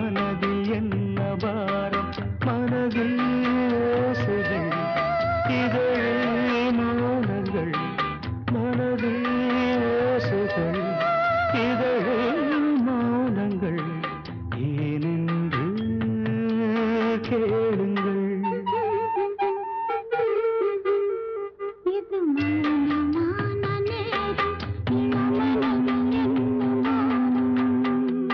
மனதில் என்ன பாரம் மனதில் ஓசுகள் இதழில் மௌனங்கள் மனதில் ஓசுகள் இதழில் மௌனங்கள் ஏனென்று கேளுங்கள் இது மௌனமான நேரம் இளமனதில் என்ன வானம்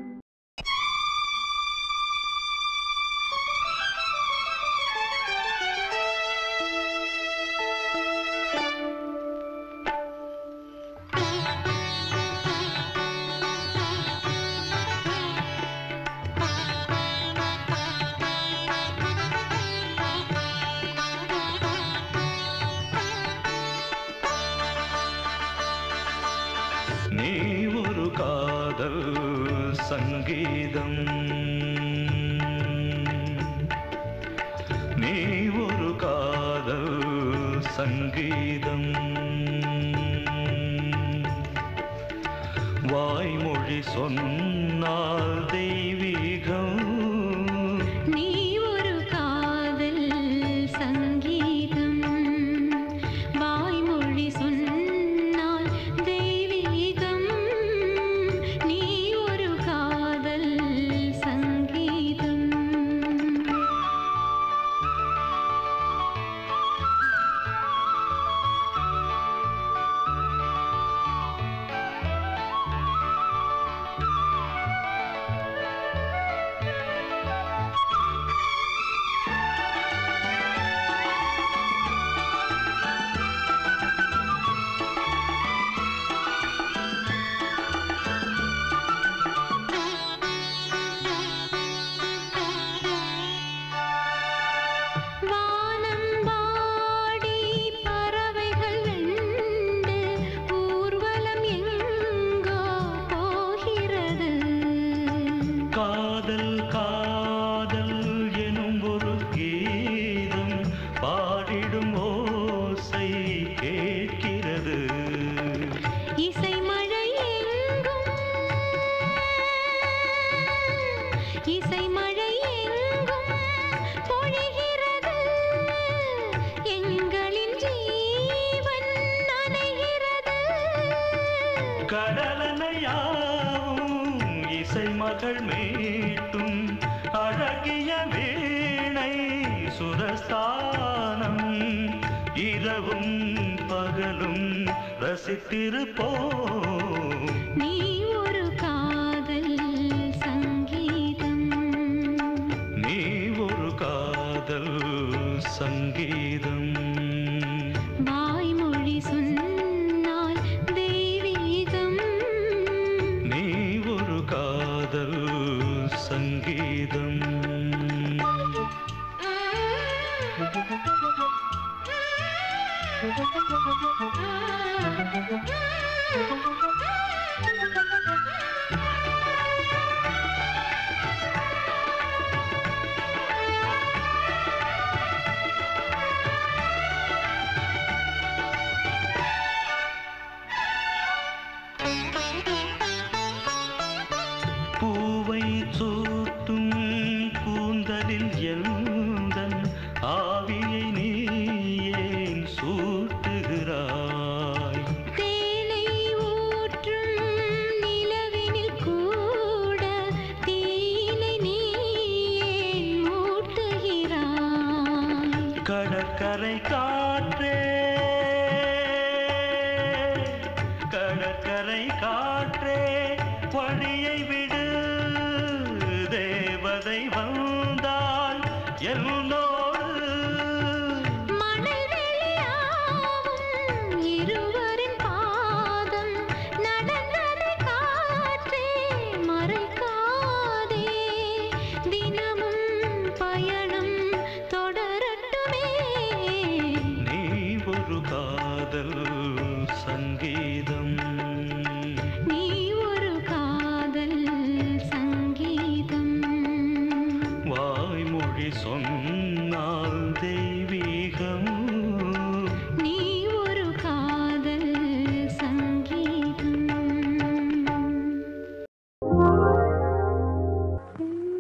நீ ஒரு காதல் சங்கீதம் நீ ஒரு காதல் சங்கீதம் வாய்மொழி சொன்னால் தெய்வீகம் நீ ஒரு காதல் சங்கீதம் வாய்மொழி சொன்னால் தெய்வீகம் நீ ஒரு காதல் சங்கீதம் வானம்பாடி பறவைகள் வெண்டு ஊர்வலம் எங்கோ போகிறது காதல் காதல் எனும் ஒரு கீதம் பாடிடும் ஓசை கேட்கிறது இசை மழை எங்கும் இசை மழை எங்கும் பொழிகிறது எங்களின் ஜீவன் நனைகிறது கடலனையாவும் இசை மகள் மீட்டும் அழகிய வீணை சுரஸ்தானம் இரவும் பகலும் ரசித்திருப்போம் நீ ஒரு காதல் சங்கீதம் நீ ஒரு காதல் சங்கீதம் வாய்மொழி சொன்னால் தெய்வீகம் நீ ஒரு காதல் சங்கீதம் பூவை சூட்டும் கூந்தலில் எழுந்தன் ஆவியை நீ ஏன் சூட்டுகிறாய் தேனை ஊற்றும் நிலவினில் கூட தீனை நீ ஏன் மூட்டுகிறாய் கடற்கரை காற்றே கடற்கரை காற்றே வழியை விடு தேவதை வந்தால் என்னோடு மணல் வெளியாகும் இருவரின் பாதம் நடந்ததை காற்றே மறைக்காதே தினமும் பயணம் தொடரட்டுமே நீ ஒரு காதல் சங்கீதம் நீ ஒரு காதல் சங்கீதம் வாய்மொழி சொன்னால் தெய்வீகம் நீ ஒரு காதல் சங்கீதம்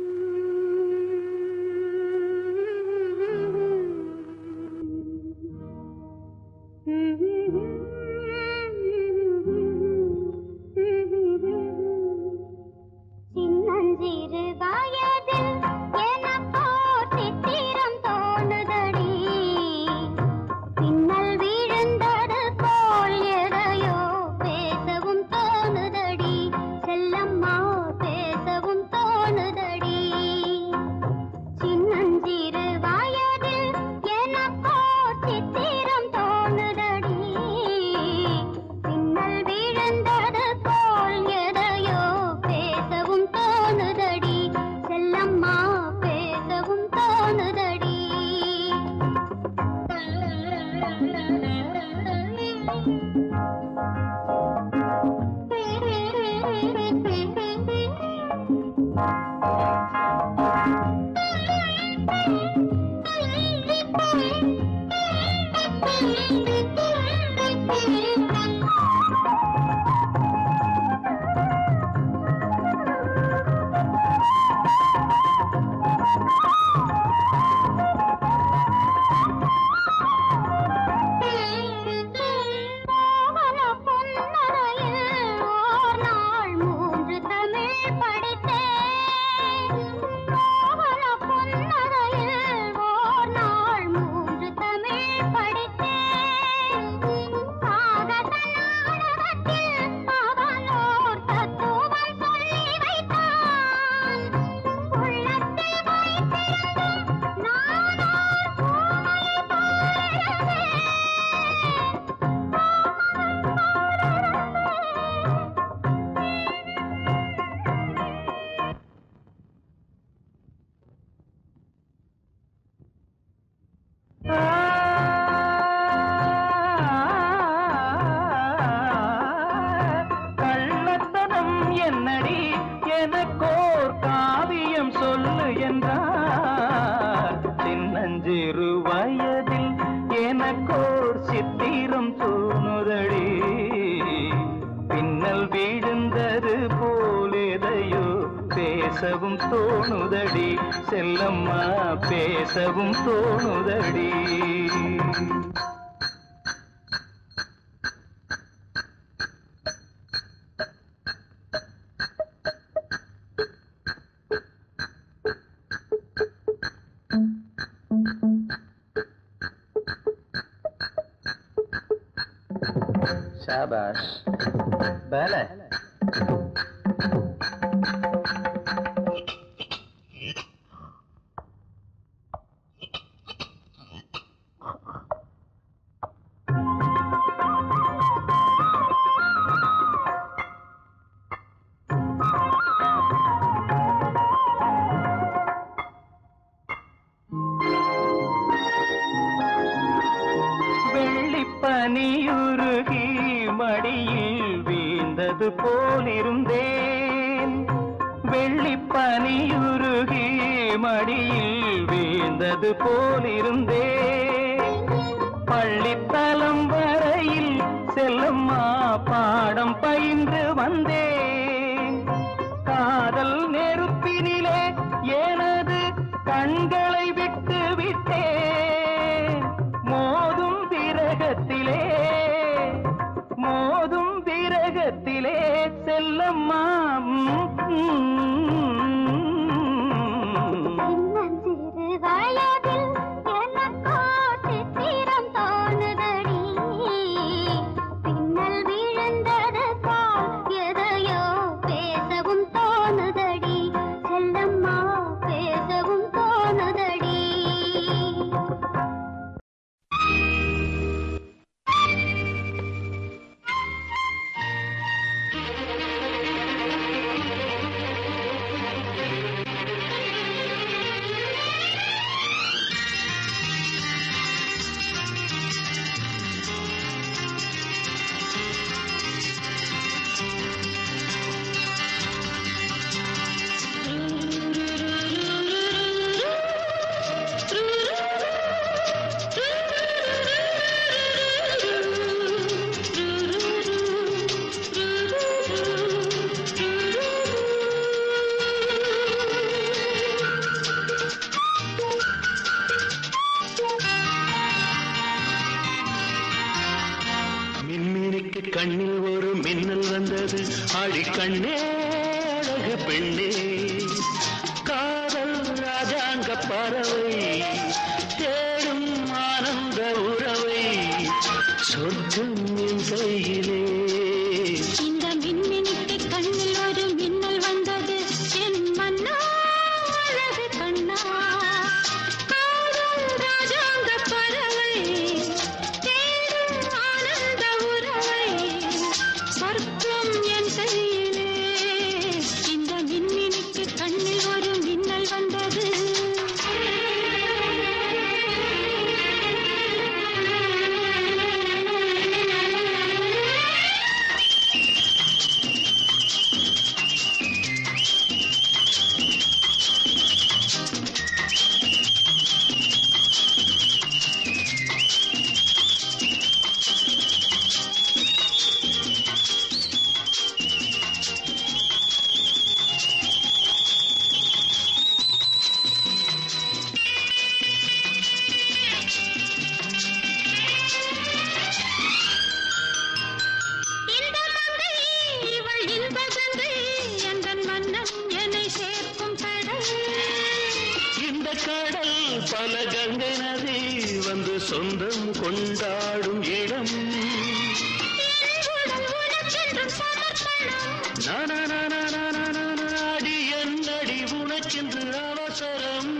தோணுதடி செல்லம்மா பேசவும் தோணுதடி ஷாபாஷ் பேல வெள்ளிப்பனியுருகி மடியில் வீழ்ந்தது போலிருந்தேன் வெள்ளிப்பனியுருகி மடியில் வீழ்ந்தது போலிருந்தேன் பள்ளித்தலம் வரையில் செல்லம்மா பாடம் பயின்று வந்தேன் காதல் நெருப்பினிலே எனது கண்களை விட்டு விட்டேன் மோதும் விரகத்திலே மோதும் விரகத்திலே செல்லம்மா ம், சின்னஞ்சிறு வயதில் எனக்கோ சித்திரம் தோணுதடி. பின்னல் விழுந்தது போல் எதையோ பேசவும் தோணுதடி. செல்லம்மா பேசவும் தோணுதடி மின்மினிக்கு கண்ணில் ஒரு மின்னல் வந்தது ஆடி கண்ணே அழகு பெண்ணே காதல் ராஜாங்க பறவை தேடும் ஆனந்த உறவை சொர்க்கம் என் கையிலே இந்த மின்மினிக்கு கண்ணில் ஒரு மின்னல் வந்தது என் மன்னா அழகு கண்ணா காதல் ராஜாங்க பறவை தேடும் ஆனந்த உறவை சொர்க்கம் என் கையிலே இந்த மின்மினிக்கு கண்ணில் ஒரு மின்னல் வந்தது இந்த மங்கை இவள் இன்ப கங்கை எந்தன் மன்னம் என்னை சேர்க்கும் கடல் இந்த கடல் பல கங்கை நதி வந்து சொந்தம் கொண்டாடும் இடம் உடல் உனக்கென்றும் சமர்ப்பணம் நாடி என்னடி உனக்கென்று அவசரம்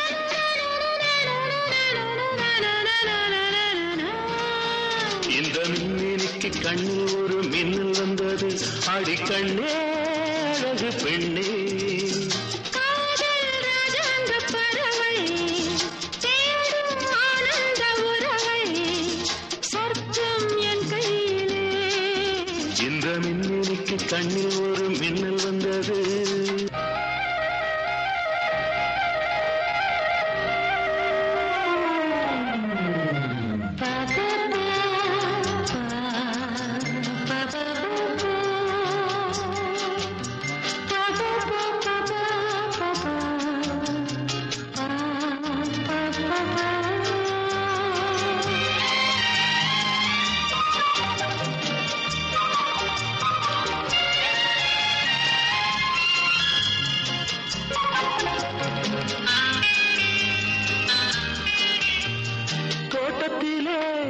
இந்த மின்மினிக்கு கண்ணில் ஒரு மின்னல் வந்தது அடி கண்ணே அழகு பெண்ணே காதல் ராஜாங்க பறவை தேடும் ஆனந்த உறவை சொர்க்கம் என் கையிலே இந்த மின்மினிக்கு கண்ணில் ஒரு மின்னல் வந்தது பா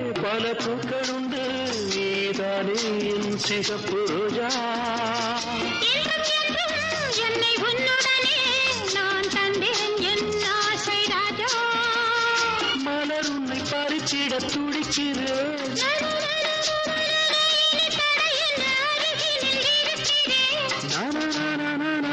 பல பூக்கள் உண்டு நீதானே என் சிகப்பு ரோஜா என்றும் என்றும் என்னை உன்னுடனே நான் தந்தேன் என் ஆசை ராஜா மலர் உன்னை பறிச்சிட துடிக்கிறேன் இனி தடை என்ன அருகினில் இருக்கிறேன்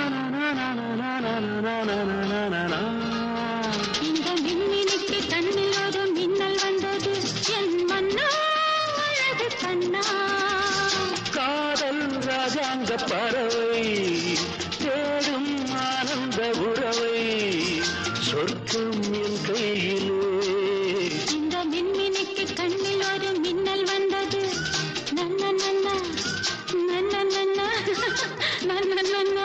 இந்த மின்மினிக்கு கண்ணில் ஒரு மின்னல் வந்தது என் மன்னா அழகு கண்ணா காதல் ராஜாங்க பறவை தேடும் ஆனந்த உறவை சொர்க்கம் என் கையிலே இந்த மின்மினிக்கு கண்ணில் ஒரு மின்னல் வந்தது நன்ன நன்ன நன்ன நன்ன நன்ன நன்ன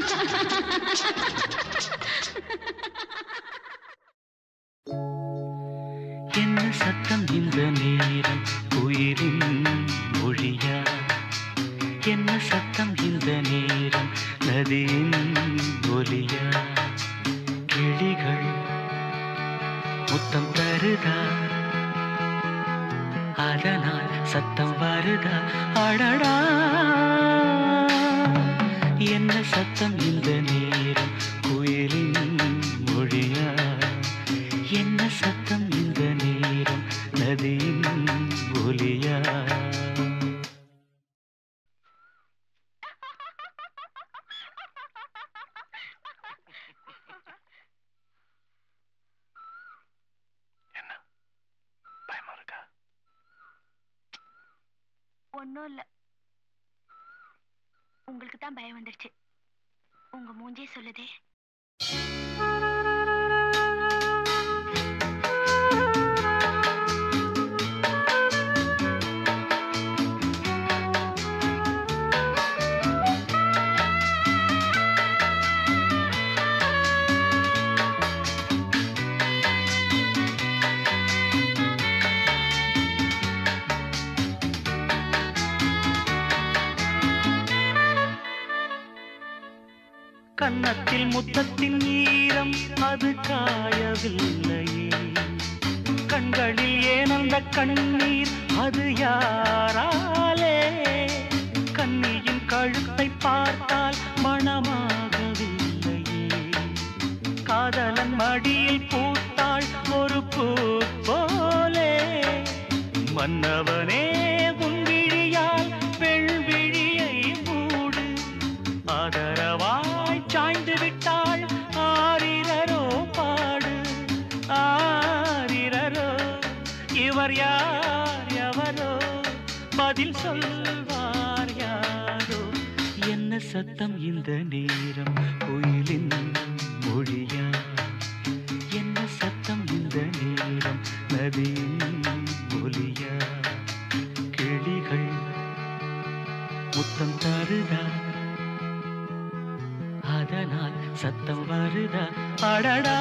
என்ன சத்தம் இந்த நேரம் உயிரின் மொழியா என்ன சத்தம் இந்த நேரம் நதியின் ஒலியா கிளிகள் முத்தம் தருதா அதனால் சத்தம் வருதா அடடா என்ன சத்தம் இந்த நேரம் குயிலின் மொழியா என்ன சத்தம் இந்த நேரம் நதியின் ஒலியா என்ன பயமா இருக்கா ஒன்றும் இல்லை உங்களுக்கு தான் பயம் வந்துருச்சு உங்க மூஞ்சே சொல்லுதே கன்னத்தில் முத்தத்தின் ஈரம் அது காயவில்லையே கண்களில் ஏன் அந்த கண்ணீர் அது யாராலே கண்ணியின் கழுத்தை பார்த்தால் மணமாகவில்லையே காதலன் மடியில் பூத்தாள் ஒரு பூ போலே மன்னவனே உன் விழியால் பெண் விழியை மூடு ஆதரவாய் சாய்ந்து விட்டாள் ஆரிரரோ பாடு ஆரிரரோ இவர் யார் எவரோ பதில் சொல்வார் யாரோ என்ன சத்தம் இந்த நேரம் குயிலின் மொழியா என்ன சத்தம் இந்த நேரம் நதியின் ஒலியா கிளிகள் முத்தம் தருதா அதனால் சத்தம் வருதா அடடா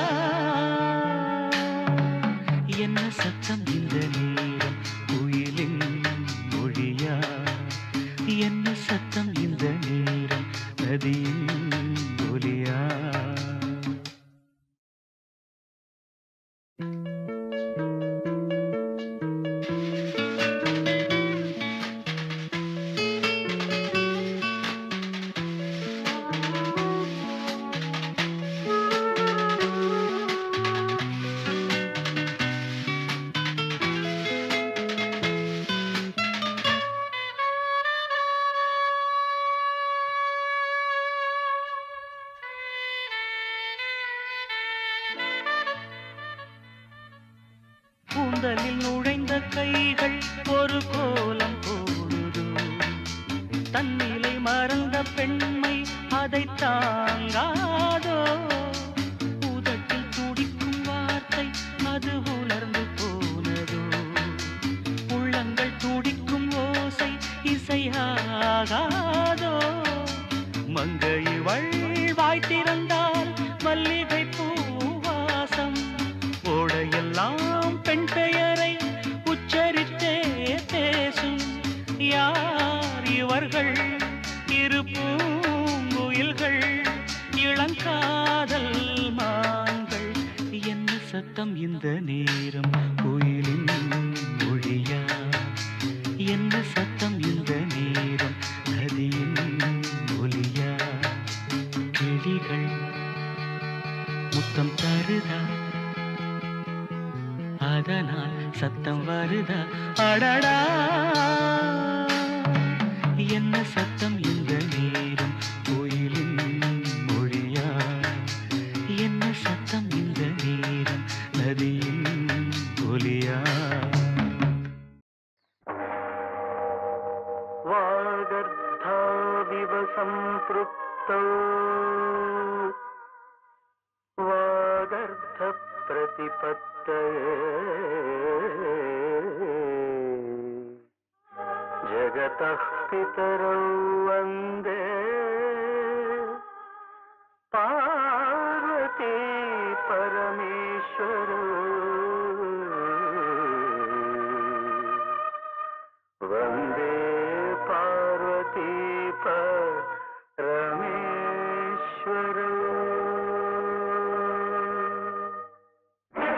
என்ன சத்தம் இந்த நேரம் குயிலின் மொழியா என்ன சத்தம் இந்த நேரம் நதியின் ஒலியா கூந்தலில் நுழைந்த கைகள் ஒரு கோலம் போடுதோ தன்னிலை மறந்த பெண்மை அதை தாங்காதோ உதட்டில் துடிக்கும் வார்த்தை அது உலர்ந்து போனதோ உள்ளங்கள் துடிக்கும் ஓசை இசையாகாதோ மங்கை வாய் திறந்தால் மல்லிகை பூவாசம் ஓடையெல்லாம் பெண் பெயரை உச்சரித்தே பேசும் யார் இவர்கள் இரு பூங்குயில்கள் இளங்காதல் மான்கள் என்ன சத்தம் இந்த நேரம் குயிலின் மொழியா முத்தம் தருதா அதனால் சத்தம் வருதா அடடா என்ன சத்தம் இந்த நேரம் கோயிலின் மொழியா என்ன சத்தம் இந்த நேரம் நதியின் ஒலியா वागर्धाविव सम्पृक्तौ वागर्धप्रतिपत्तये जगतः पितरौ वन्दे पार्वती परमेश्वरौ वन्दे पार्वती परमेश्वरौ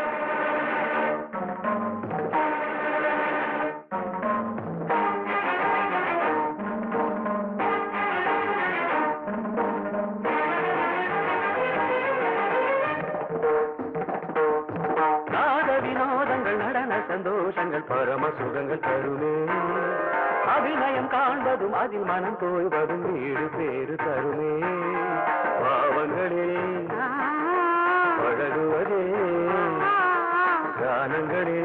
நாத வினோதங்கள் நடன சந்தோஷங்கள் பரம சுகங்கள் தருமே அபிநயம் காண்பதும் அதில் மனம் தோய்வதும் வீடு பேரு தருமே பாவங்களே பழகுவதே கானங்களே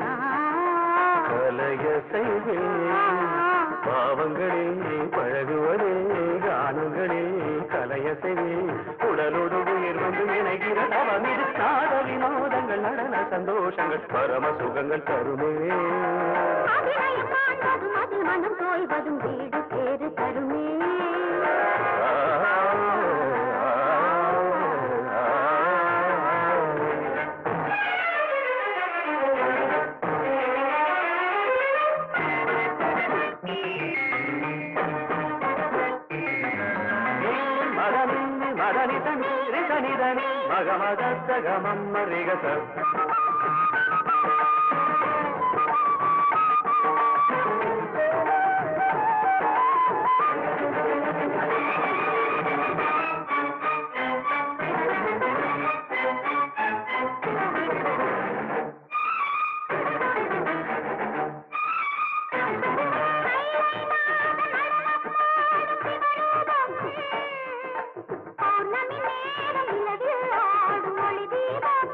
கலைய செய்வே பாவங்களே பழகுவதே கானங்களே கலைய செய்வே உடலோடு உயிர் வந்து இணைகிற தவம் இது நாட வினோதங்கள் நடன சந்தோஷங்கள் பரம சுகங்கள் தருமே அபிநயம் காண்பதும் அதில் மனம் தோய்வதும் வீடு பேரு தருமே ஆ, ஆ, ஆ. మదని మదని తని రిసనిదని మగ మగ సగమమ్మ రిగస பௌர்ணமி நேரம் நிலவில் ஆடும் ஒளி தீபம்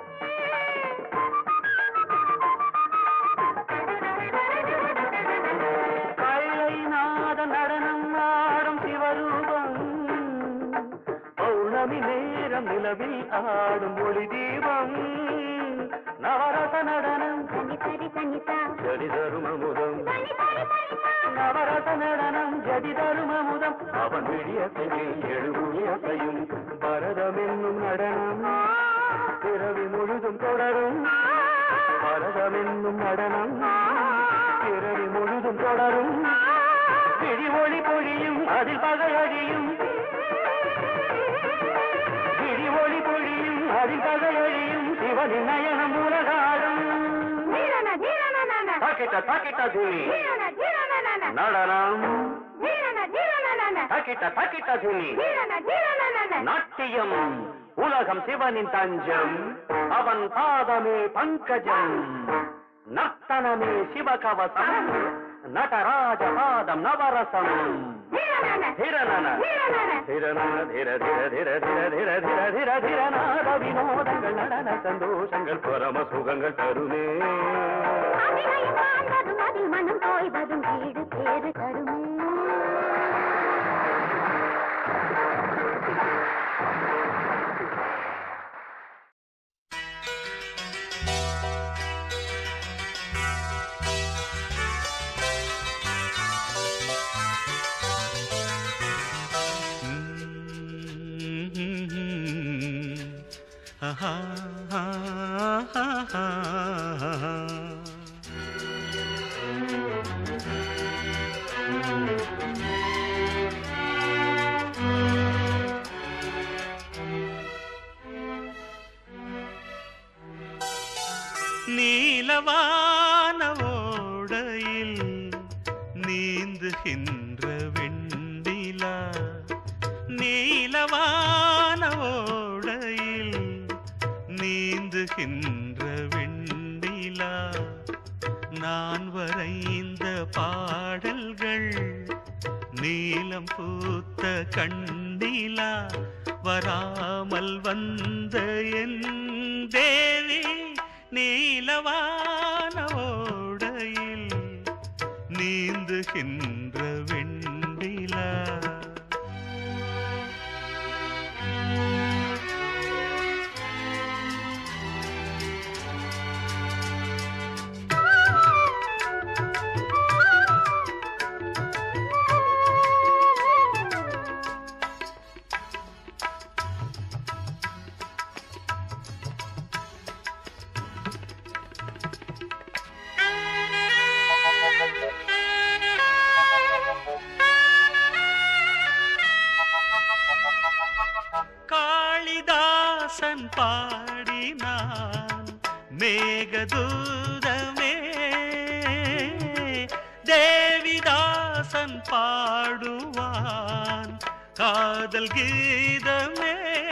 கைலைநாத நடனம் ஆடும் சிவரூபம் பௌர்ணமி நேரம் நிலவில் ஆடும் ஒளி தீபம் நவரச நடனம் தனி தரி தனிதா ஜடி தருமமுதம் தனி தரி தனிதா நவரச நடனம் ஜதி தருமமுதம் அவன் விழியசையில் எழுபுயசையும் பரதம் என்னும் நடனம் பிறவி முழுதும் தொடரும் பரதம் என்னும் நடனம் பிறவி முழுதும் தொடரும் விழி ஒளி பொழியும் அதில் பகை அழியும் விழி ஒளி பொழியும் அதில் பகை அழியும் சிவனின் நயனம் உலகாடும் தீரன தீரன நன தாக்கிட்ட தாக்கிட்ட தூரி தீரன தீரன நன நடனம் தீரன தீரன நன தாக்கிட்ட தாக்கிட்ட தூரி தீரன தீரன நன நாட்டியம் உலகம் சிவனின் தஞ்சம் அவன் பாதமே பங்கஜம் நர்த்தனமே சிவகவசம் நடராஜ பாதம் நவரசம் தீரன திரணன தீரன திரணன திர திர திர திர திர திர திர திரநாத வினோதங்கள் நடன சந்தோஷங்கள் பரம சுகங்கள் தருமே அபிநயம் காண்பதும் அதில் மனம் தோய்வதும் வீடு பேரு தருமே ஆஹா, ஆஹா, ஆஹா. நீலவான ஓடையில் நீந்துகின்ற வெண்ணிலா நீலவான ஓடையில் நீந்துகின்ற வெண்ணிலா நான் வரைந்த பாடல்கள் நீலம் பூத்த கண்ணிலா வராமல் வந்த என் தேவி நீலவான ஓடையில் நீந்துகின்ற வெண்ணிலா காளிதாசன் பாடினான் மேகதூதமே தேவிதாசன் பாடுவான் காதல் கீதமே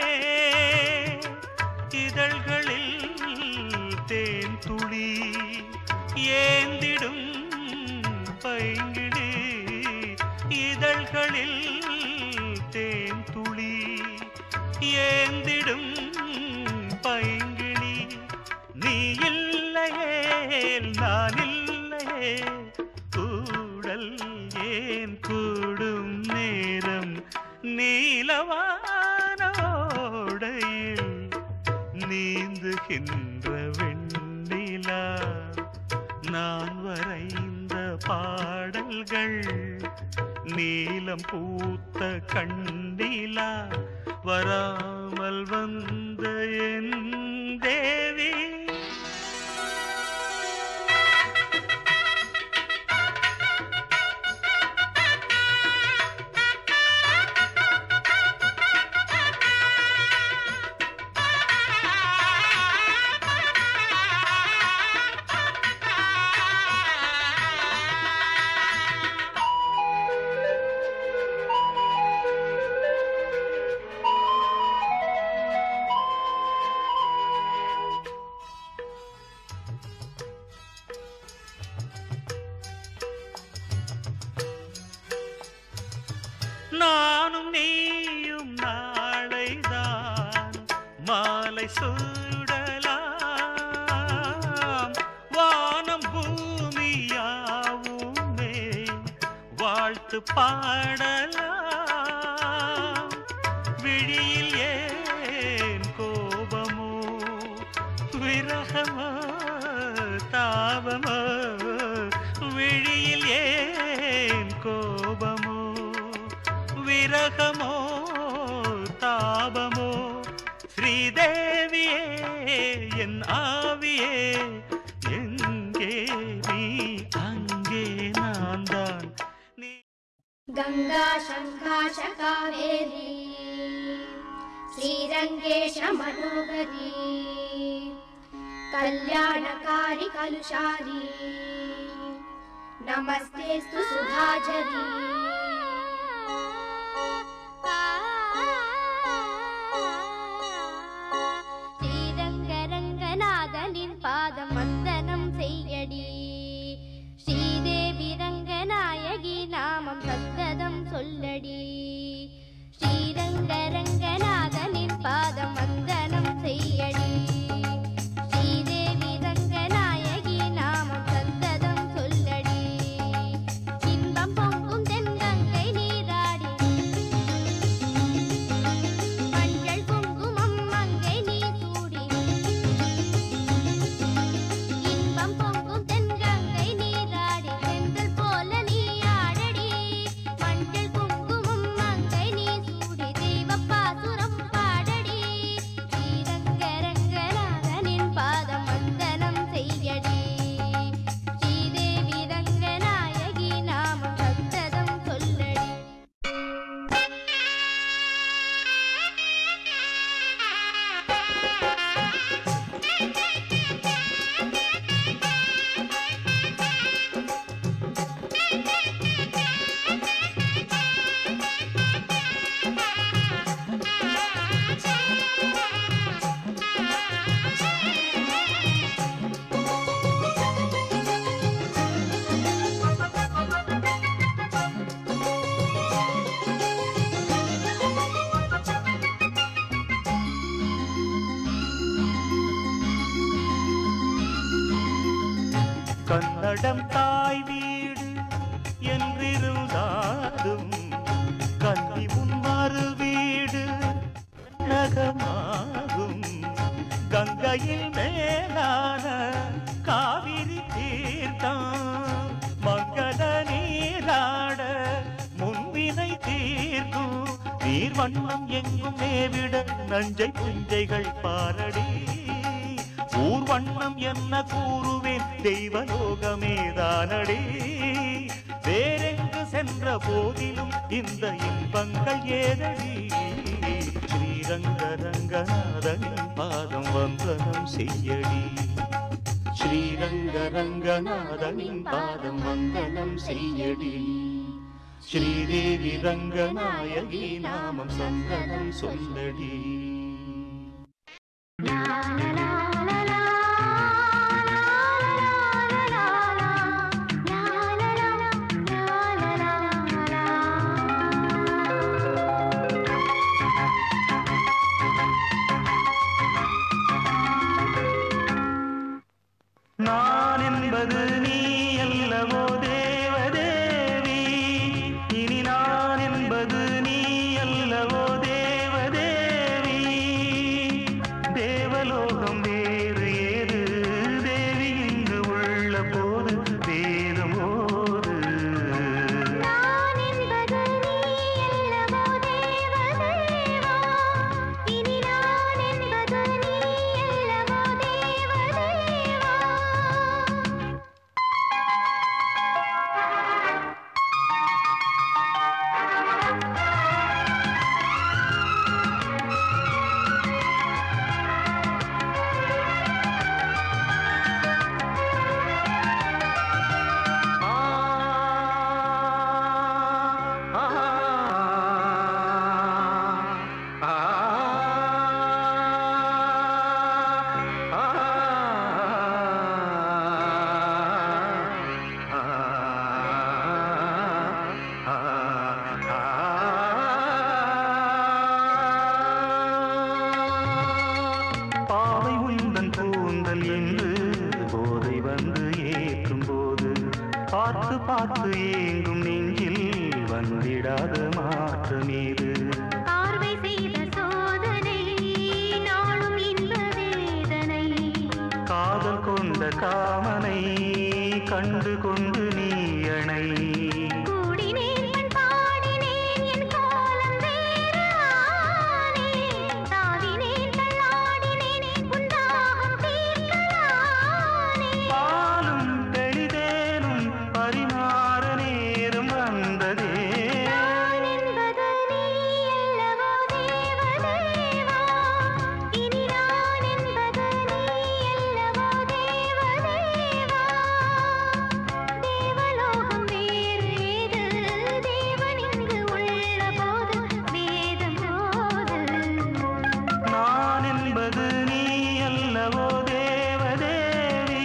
இதழ்களில் தேன் துளி ஏந்திடும் பைங்கிடி இதழ்களில் தேன் துளி ஏந்திடும் பைங்கிளி நீ இல்லையேல் நான் இல்லையே கூடல் ஏன் கூடும் நேரம் நீலவானோடையில் நீந்துகின்ற வெண்ணிலா நான் வரைந்த பாடல்கள் நீலம் பூத்த கண்டிலா வராமல் வந்த என் தேவி நானும் நீயும் நாளைதான் மாலை சூடலாம் வானம் பூமியாவுமே வாழ்த்து பாடலாம் விழியில் ஏன் கோபமோ விரகமோ தாபமோ விழியில் ஏன் கோபமோ விரகமோ தாபமோ ஸ்ரீதேவியே என் ஆவியே எங்கே நீ அங்கே நான் தான் நீ गङ्गा शङ्काश कावेरी श्रीरङ्गेश मनोहरी कल्याणकारि कलुषारी नमस्तेऽस्तु सुधाझरी ஸ்ரீரங்கரங்கநாதனின் பாதம் வந்தனம் செய்யடி ஸ்ரீதேவி ரங்கநாயகி நாமம் சத்ததம் சொல்லடி ஸ்ரீரங்கரங்கநாதனின் பாதம் வந்தனம் செய்யடி ஸ்ரீதேவி ரங்கநாயகி நாமம் சத்ததம் சொல்லடி இன்பம் பொங்கும் தென்கங்கை நீராடி மஞ்சள் குங்குமம் மங்கை நீ சூடி இன்பம் பொங்கும் தென்கங்கை நீராடி செந்தல் போல நீ ஆடடி மஞ்சள் குங்குமம் மங்கை நீ சூடி தெய்வ பாசுரம் பாடடி ஸ்ரீரங்க கன்னடம் தாய் வீடு என்றிருந்தாலும் கல்வி உன் மறு வீடு நகமாகும் கங்கையில் மேலான காவிரி தீர்த்தம் மங்கள நீராட முன்வினை தீர்க்கும் நீர் வண்ணம் எங்கும் மேவிட நஞ்சை புஞ்சைகள் பாரடி ஊர் வண்ணம் என்ன கூறுவேன் தெய்வலோகமேதானடி வேறெங்கு சென்ற போதிலும் இந்த இன்பங்கள் ஏதடி ஸ்ரீரங்க ரங்கநாதனின் பாதம் வந்தனம் செய்யடி ஸ்ரீரங்க ரங்கநாதனின் பாதம் வந்தனம் செய்யடி ஸ்ரீதேவி ரங்கநாயகி நாமம் சந்தனம் சொல்லடி நான் என்பது நீ அல்லவோ தேவதேவி இனி நான் என்பது நீ அல்லவோ தேவதேவி தேவலோகம் வேறு ஏது தேவி இங்கு உள்ள போது வேதம் ஓது நான் என்பது நீ அல்லவோ தேவதேவா இனி நான் என்பது நீ அல்லவோ தேவதேவா பாவை உந்தன் கூந்தல் என்று போதை வந்து ஏற்றும் போது பார்த்து பார்த்து ஏங்கும் நெஞ்சில் வந்திடாத மாற்றமேது பார்வை செய்த சோதனை நாளும் இன்ப வேதனை காதல் கொண்ட காமனை கண்டு கொண்டு நீ அணை கூடினேன் பண் பாடினேன் என் காலம் வேறு ஆனேன் தாவினேன் தள்ளாடினேன் உன் தாகம் தீர்க்கலானே பாலும் தெளிதேனும் பரிமாற நேரம் வந்ததே நான் என்பது நீ அல்லவோ தேவதேவா இனி நான் என்பது நீ அல்லவோ தேவதேவா தேவலோகம் வேறு ஏது தேவன் இங்கு உள்ள போது வேதம் போது நான் என்பது நீ அல்லவோ தேவதேவி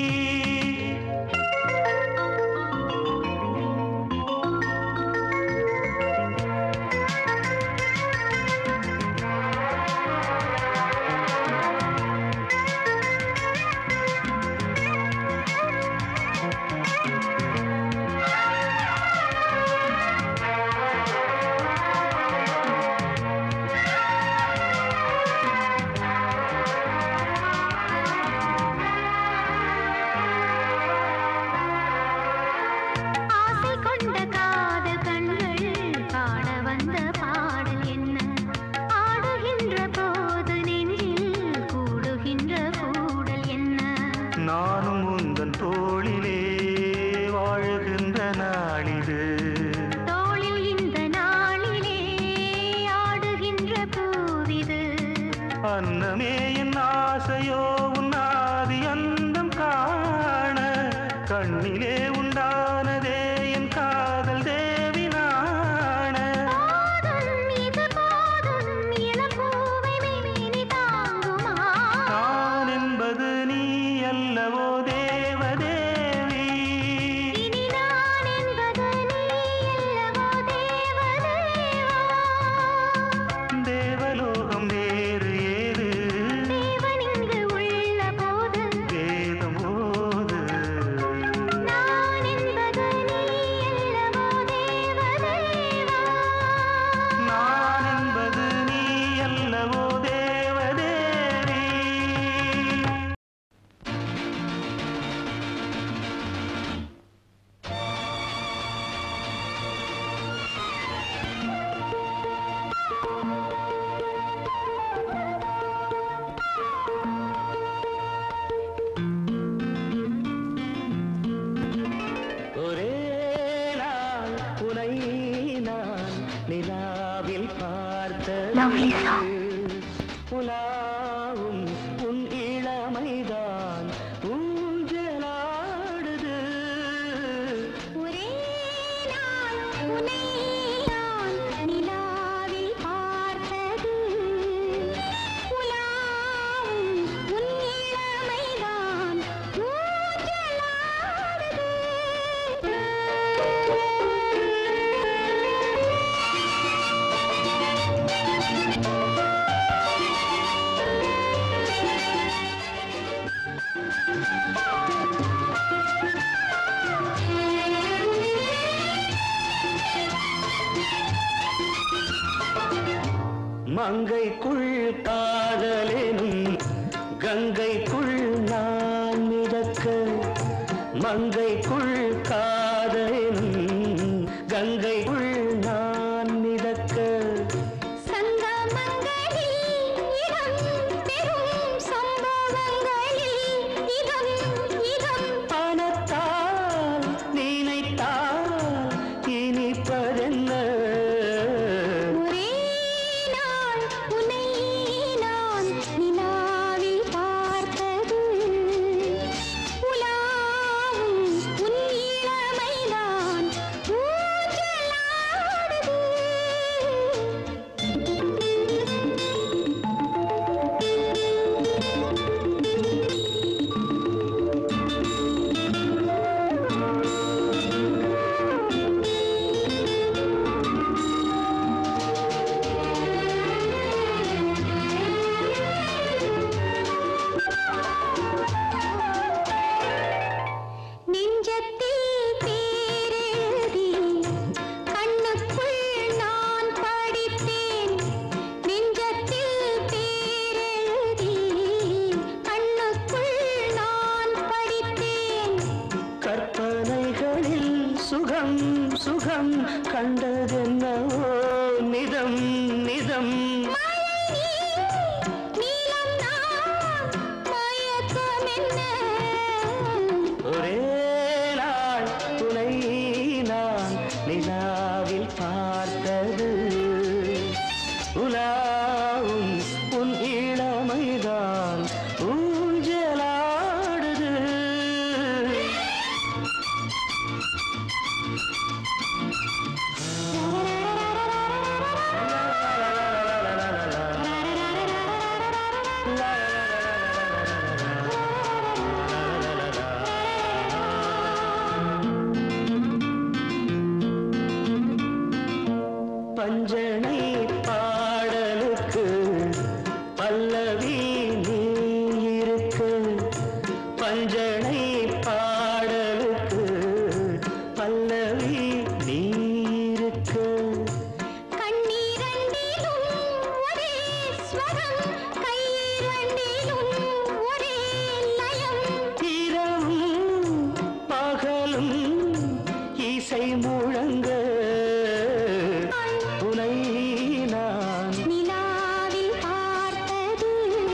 ஆசை கொண்ட காதல் கண்கள் பாட வந்த பாடல் என்ன ஆடுகின்ற போது நெஞ்சில் கூடுகின்ற கூடல் என்ன நானும் உந்தன் தோளிலே வாழுகின்ற நாளிது தோளில் இந்த நாளிலே ஆடுகின்ற பூவிது அன்னமே என் ஆசையோ உன்னாதி அந்தம் காண கண்ணிலே உண்டானதே என் காதல் தேவி நாண போதும் இது போதும் இளம்பூவை மேனி தாங்குமா நான் என்பது நீ அல்லவோ தேவதேவி இனி நான் என்பது நீ அல்லவோ தேவதேவா தேவலோகம் வேறு ஏது தேவன் இங்கு உள்ள போது வேதம் ஓது லவ்லி சாங் உலாவும் உன் இளமைதான் ஊஞ்சலாடுது ஒரே நாள் உன்னை நான் நிலாவில் பார்த்தது உலாவும் உன் இளமைதான் மங்கைக்குள் காதலெனும் கங்கைக்குள் நான் மிதக்க மங்கைக்குள் காதலெனும் கங்கைக்குள் நான் மிதக்க சங்கமங்களில் இடம் பெறும் சம்பவங்களில் இதம் இதம் பணத்தால் நினைத்தால் இனிப்பதென்ன ஒரே நாள் உன்னை நான் நிலாவில் பார்த்தது உலாவும் உன் இளமைதான் நெஞ்சத்தில் பேரெழுதி கண்ணுக்குள் நான் படித்தேன் நெஞ்சத்தில் பேரெழுதி கண்ணுக்குள் நான் படித்தேன் கற்பனைகளில் சுகம் சுகம் கண்டதென்னவோ நிதம் நிதம் நீலம் நான் மயக்கம் என்ன ஒரே நாள் துணை நான் நிலாவில் பார்த்தது உலாவும் உன் இளமைதான் ஊஞ்சலாடுது பஞ்சனை பாடலுக்கு பல்லவி நீ இருக்கு பஞ்சனை பாடலுக்கு பல்லவி நீ இருக்கு கண்ணீரண்டிலும் ஒரே ஸ்வரம் கையிரண்டிலும் ஒரே லயம் இரவும் பகலும் இசை முழங்க உனை நான் நிலாவில் பார்த்தது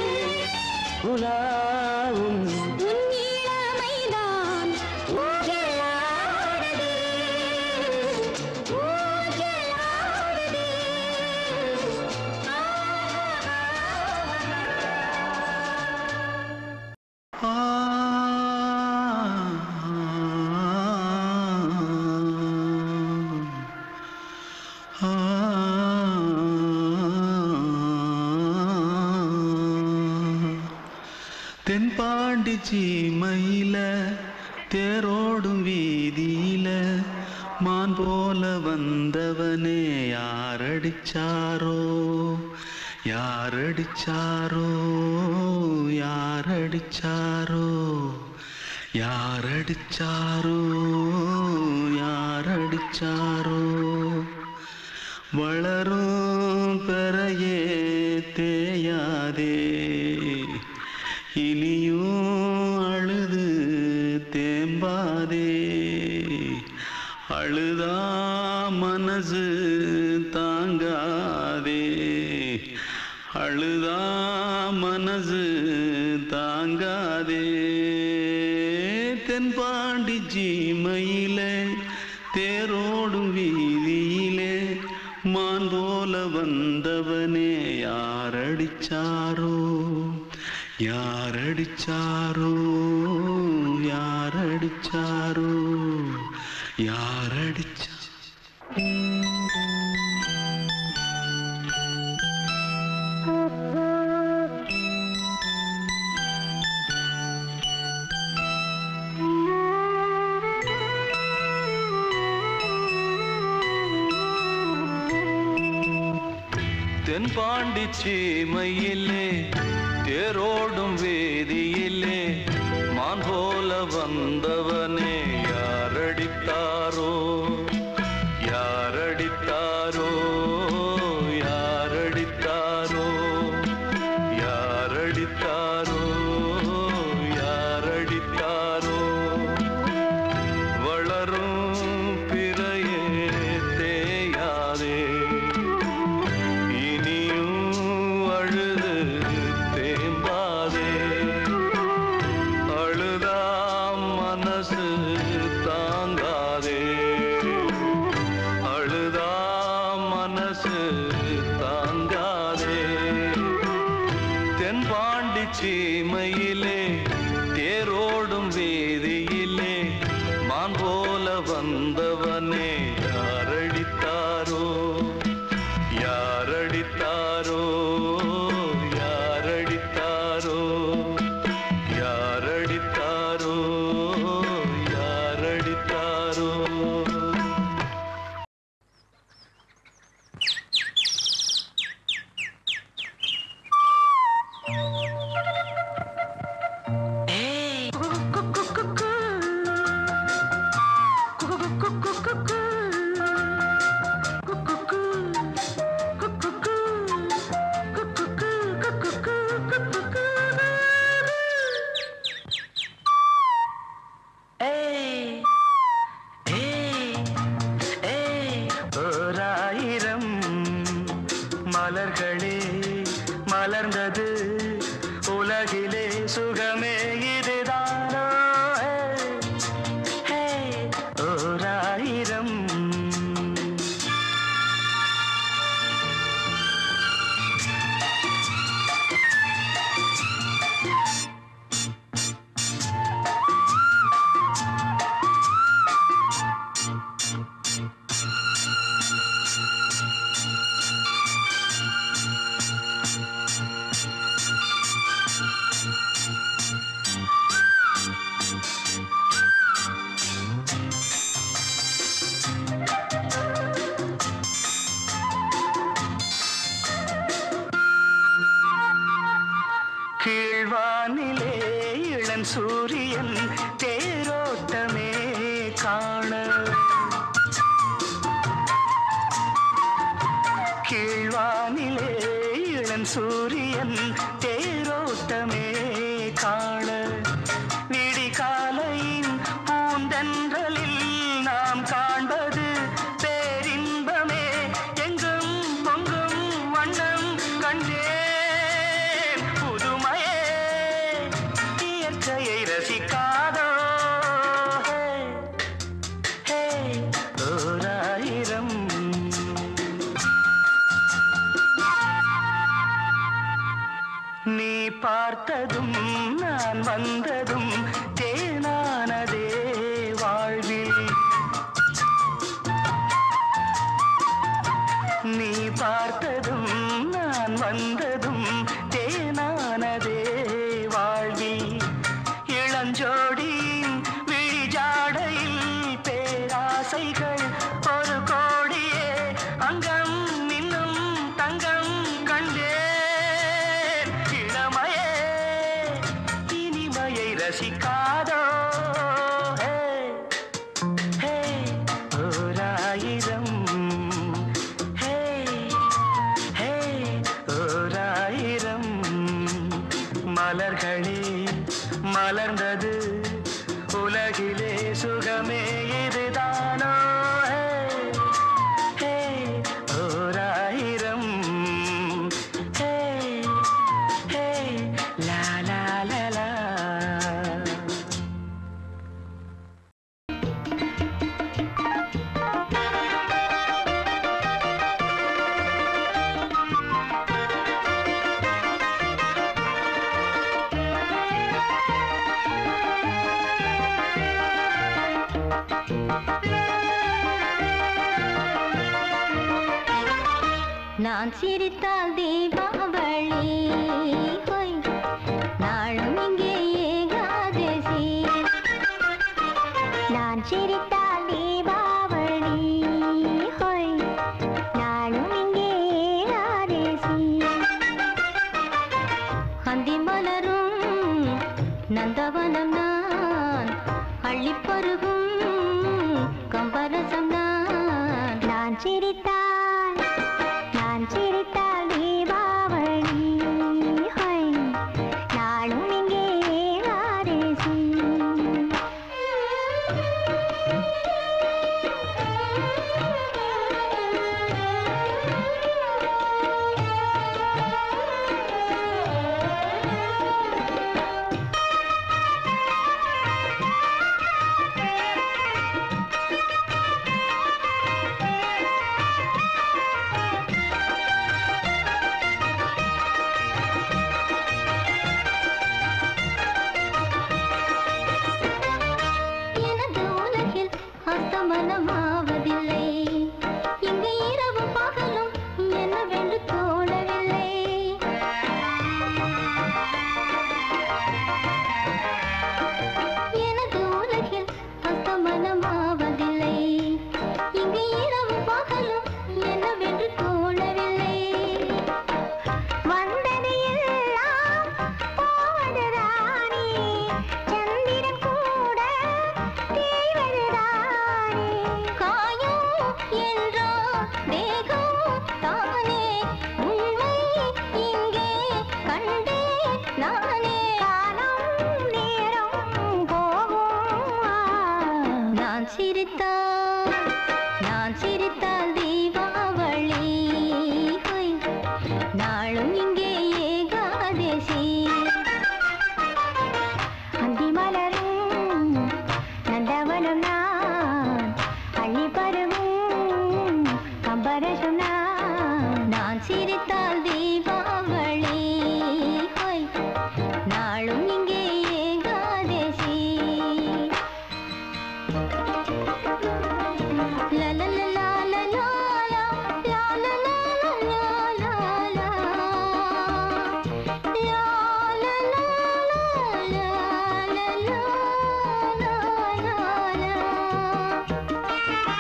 உலாவும் உன் இளமைதான் ஊஞ்சலாடுது ஊஞ்சலாடுது தென்பாண்டி சீமையில தேரோடும் வீதியில மான் போல வந்தவனே யாரடிச்சாரோ யாரடிச்சாரோ யாரடிச்சாரோ யாரடிச்சாரோ யாரடிச்சாரோ வளரும் பெறையே தேயாதே இனியும் அழுது தேம்பாதே அழுதா மனசு தாங்காதே அழுதா மனசு தாங்காதே தென்பாண்டி ஜீமையிலே தேரோடும் வீதியிலே மான் போல வந்தவனே யாரடிச்சாரோ யாரடிச்சாரோ யாரடிச்சாரோ யாரடிச்சா தென்பாண்டி சீமையிலே தேரோடும் வேதியிலே மான் போல வந்தவனே யாரடித்தாரோ யாரடித்தாரோ யாரடித்தாரோ யாரடித்தாரோ யாரடித்தாரோ வளரும் பிறையே தேயாதே இனியும் அழுது தேம்பாதே அழுதாம் மனசு தாங்காதே அழுதாம் மனசு தாங்காதே தென்பாண்டி சீமையிலே தேரோடும் வேதியிலே மான் போல வந்தவனே யாரடித்தாரோ யாரடித்தாரோ யாரடித்தாரோ யாரடித்தாரோ யாரடித்தாரோ ஓராயிரம் மலர்களே மலர்ந்தது உலகிலே சுகமே இதுதானோ ஹே, ஓராயிரம் கீழ்வானிலே இளம் சூரியன் தேரோட்டமே காண கீழ்வானிலே இளம் சூரியன் தேரோட்டமே காண விடிகாலையின் பூந்தென்றலில் நாம் காண்பது பேரின்பமே எங்கும் பொங்கும் வண்ணம் கண்டேன் புதுமையே இயற்கையை ரசிக்காதோ ஹே, ஓராயிரம் நீ பார்த்ததும் நான் வந்ததும் தேனானதே வாழ்வில் நீ பார்த்ததும் நான் வந்ததும் தேனானதே வாழ்வில் இளஞ்சோடியின் விழிஜாடையில் பேராசைகள் ஒரு கோடியே அங்கம் இன்னும் தங்கம் கண்டேன் இளமையே இனிமையை ரசிக்காதோ ஹே, ஹே, ஓராயிரம் ஹே, ஹே, ஓராயிரம் மலர்களே மலர்ந்தது உலகிலே சுகமே இதுதானோ ஹே, ஹே, ஓராயிரம் ஹே, ஹே, லா லா லா லா ஆ நான் சிரித்தால் தீபாவளி ஹொய் நாளும் இங்கே ஏகாதசி நான் சிரித்தால் தீபாவளி ஹொய் நாளும் இங்கே ஏகாதசி அந்தி மலரும் நந்தவனம் நான் அள்ளிப்பருகும் கம்பரசம் நான் நான் சிரித்தால் நான் சிரித்தால் தீபாவளி ஹொய் நாளும் இங்கே ஏகாதசி எனது உலகில் அஸ்தமனமாவதில்லை இங்கு இரவு பகலும் என்னவென்று தோணவில்லை எனது உலகில் அஸ்தமனமாவதில்லை இங்கு இரவு பகலும் என்னவென்று தோணவில்லை வந்தது எல்லாம் போவதுதானே சந்திரன் கூட தேய்வதுதானே காயம் என்றோ தேகம் தானே உண்மை இங்கே கண்டே நானே காலம் நேரம் போகும் நான் சிரித்தால் நான் சிரித்தால் தீபாவளி ஹொய் நாளும் இங்கே ஏகாதசி அந்தி மலரும் நந்தவனம் நான் அள்ளி பருவும் கம்பரசம் நான் நான் சிரித்தால் தீபாவளி ஹொய் நாளும் இங்கே Ekadashi La la la la la la la la la la la la la la La la la la la la la la la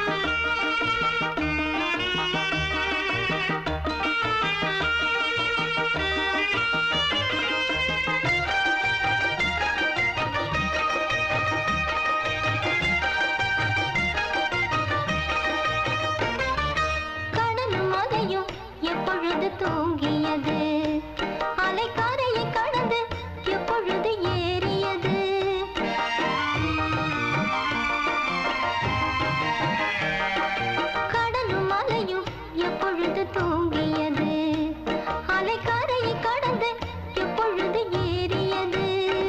கடலும் மலையும் எப்பொழுது தூங்கியது அலைக்கரையை கடந்து எப்பொழுது ஏறியது கடலும் மலையும் எப்பொழுது தூங்கியது அலைக்கரையை கடந்து எப்பொழுது ஏறியது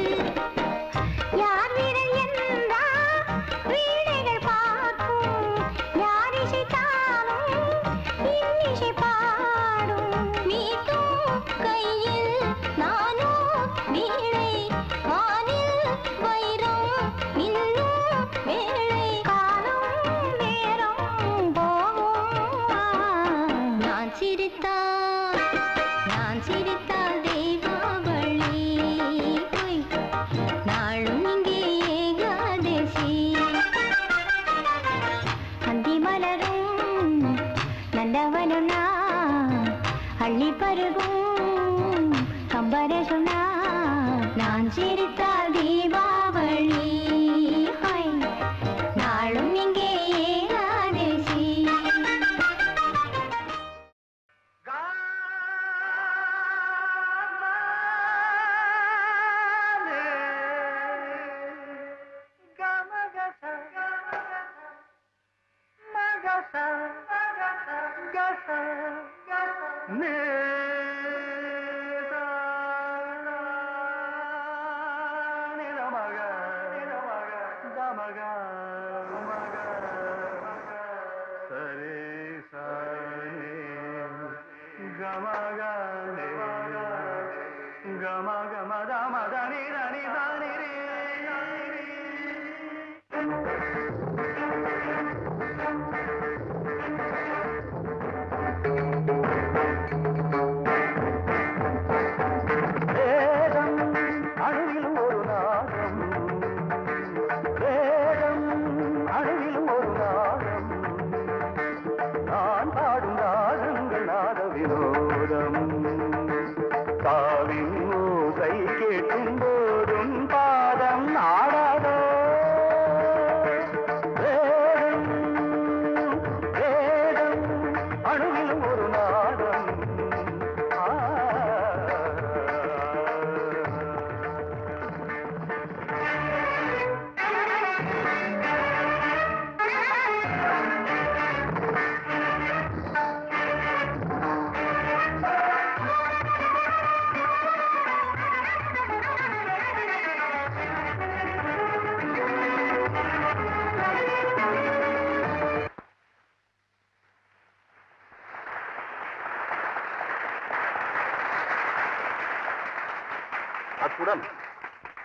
யார் விரல் என்றால் வீணைகள் பார்க்கும் யார் இசைத்தாலும் இன்னிசை பாடும் மீட்டும் கையில் நானும் வீணை வானில் வைரம் இன்னும் வேளை காலம் நேரம் போகும் நான் சிரித்தால் நான் சிரித்தால் தீபாவளி ஹொய் நாளும் இங்கே ஏகாதசி அந்தி மலரும் நந்தவனம் நான் அள்ளி பருகும் கம்பரசம் நான் நான் சிரித்தால் தீபாவளி ஹொய் நாளும் இங்கே ஏகாதசி ಗಮ ಗಮ ದಮ ಧನಿ ಧನಿ ಧನಿ ರೇ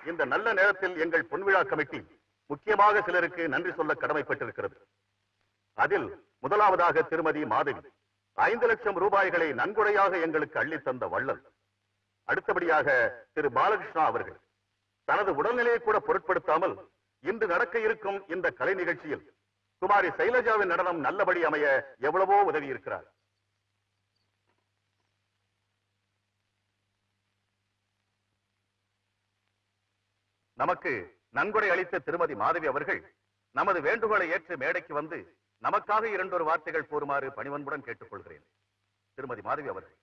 இந்த நல்ல நேரத்தில் எங்கள் பொன்விழா கமிட்டி முக்கியமாக சிலருக்கு நன்றி சொல்ல கடமைப்பட்டிருக்கிறது அதில் முதலாவதாக திருமதி மாதவி ஐந்து லட்சம் ரூபாய்களை நன்கொடையாக எங்களுக்கு அள்ளித் தந்த வள்ளல் அடுத்தபடியாக திரு பாலகிருஷ்ணா அவர்கள் தனது உடல்நிலையை கூட பொருட்படுத்தாமல் இன்று நடக்க இருக்கும் இந்த கலை நிகழ்ச்சியில் குமாரி சைலஜாவின் நடனம் நல்லபடி அமைய எவ்வளவோ உதவி இருக்கிறார் நமக்கு நன்கொடை அளித்த திருமதி மாதவி அவர்கள் நமது வேண்டுகோளை ஏற்று மேடைக்கு வந்து நமக்காக இரண்டொரு வார்த்தைகள் கூறுமாறு பணிவன்புடன் கேட்டுக்கொள்கிறேன் திருமதி மாதவி அவர்கள்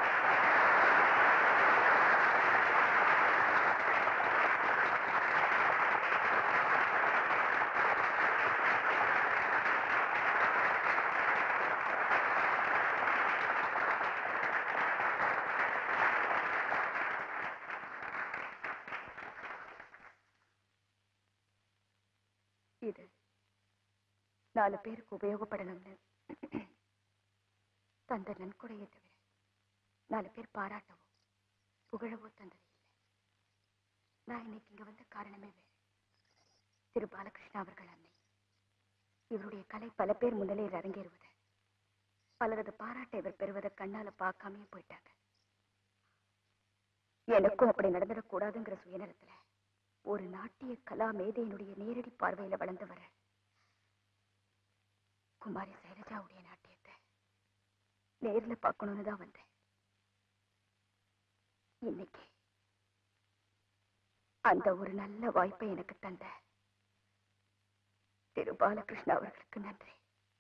இது நாலு பேருக்கு உபயோகப்படணும்னு தந்த நன்கொடையை தவிர நாலு பேர் பாராட்டவோ புகழவோ தந்தது இல்லை நான் இன்னைக்கு இங்க வந்த காரணமே வேறு திரு பாலகிருஷ்ணா அவர்கள் அன்னை இவருடைய கலை பல பேர் முன்னிலையில் அரங்கேறுவதை பலரது பாராட்டை இவர் பெறுவதை கண்ணால பார்க்காமயே போயிட்டாங்க எனக்கும் அப்படி நடந்துடக்கூடாதுங்கிற சுயநலத்துல ஒரு நாட்டிய கலா மேதையினுடைய நேரடி பார்வையில வளர்ந்து வர குமாரி சைலஜாவுடைய நாட்டியத்தை நேர்ல பார்க்கணும்னு தான் வந்தேன் இன்னைக்கு அந்த ஒரு நல்ல வாய்ப்பை எனக்கு தந்த திரு பாலகிருஷ்ணா அவர்களுக்கு நன்றி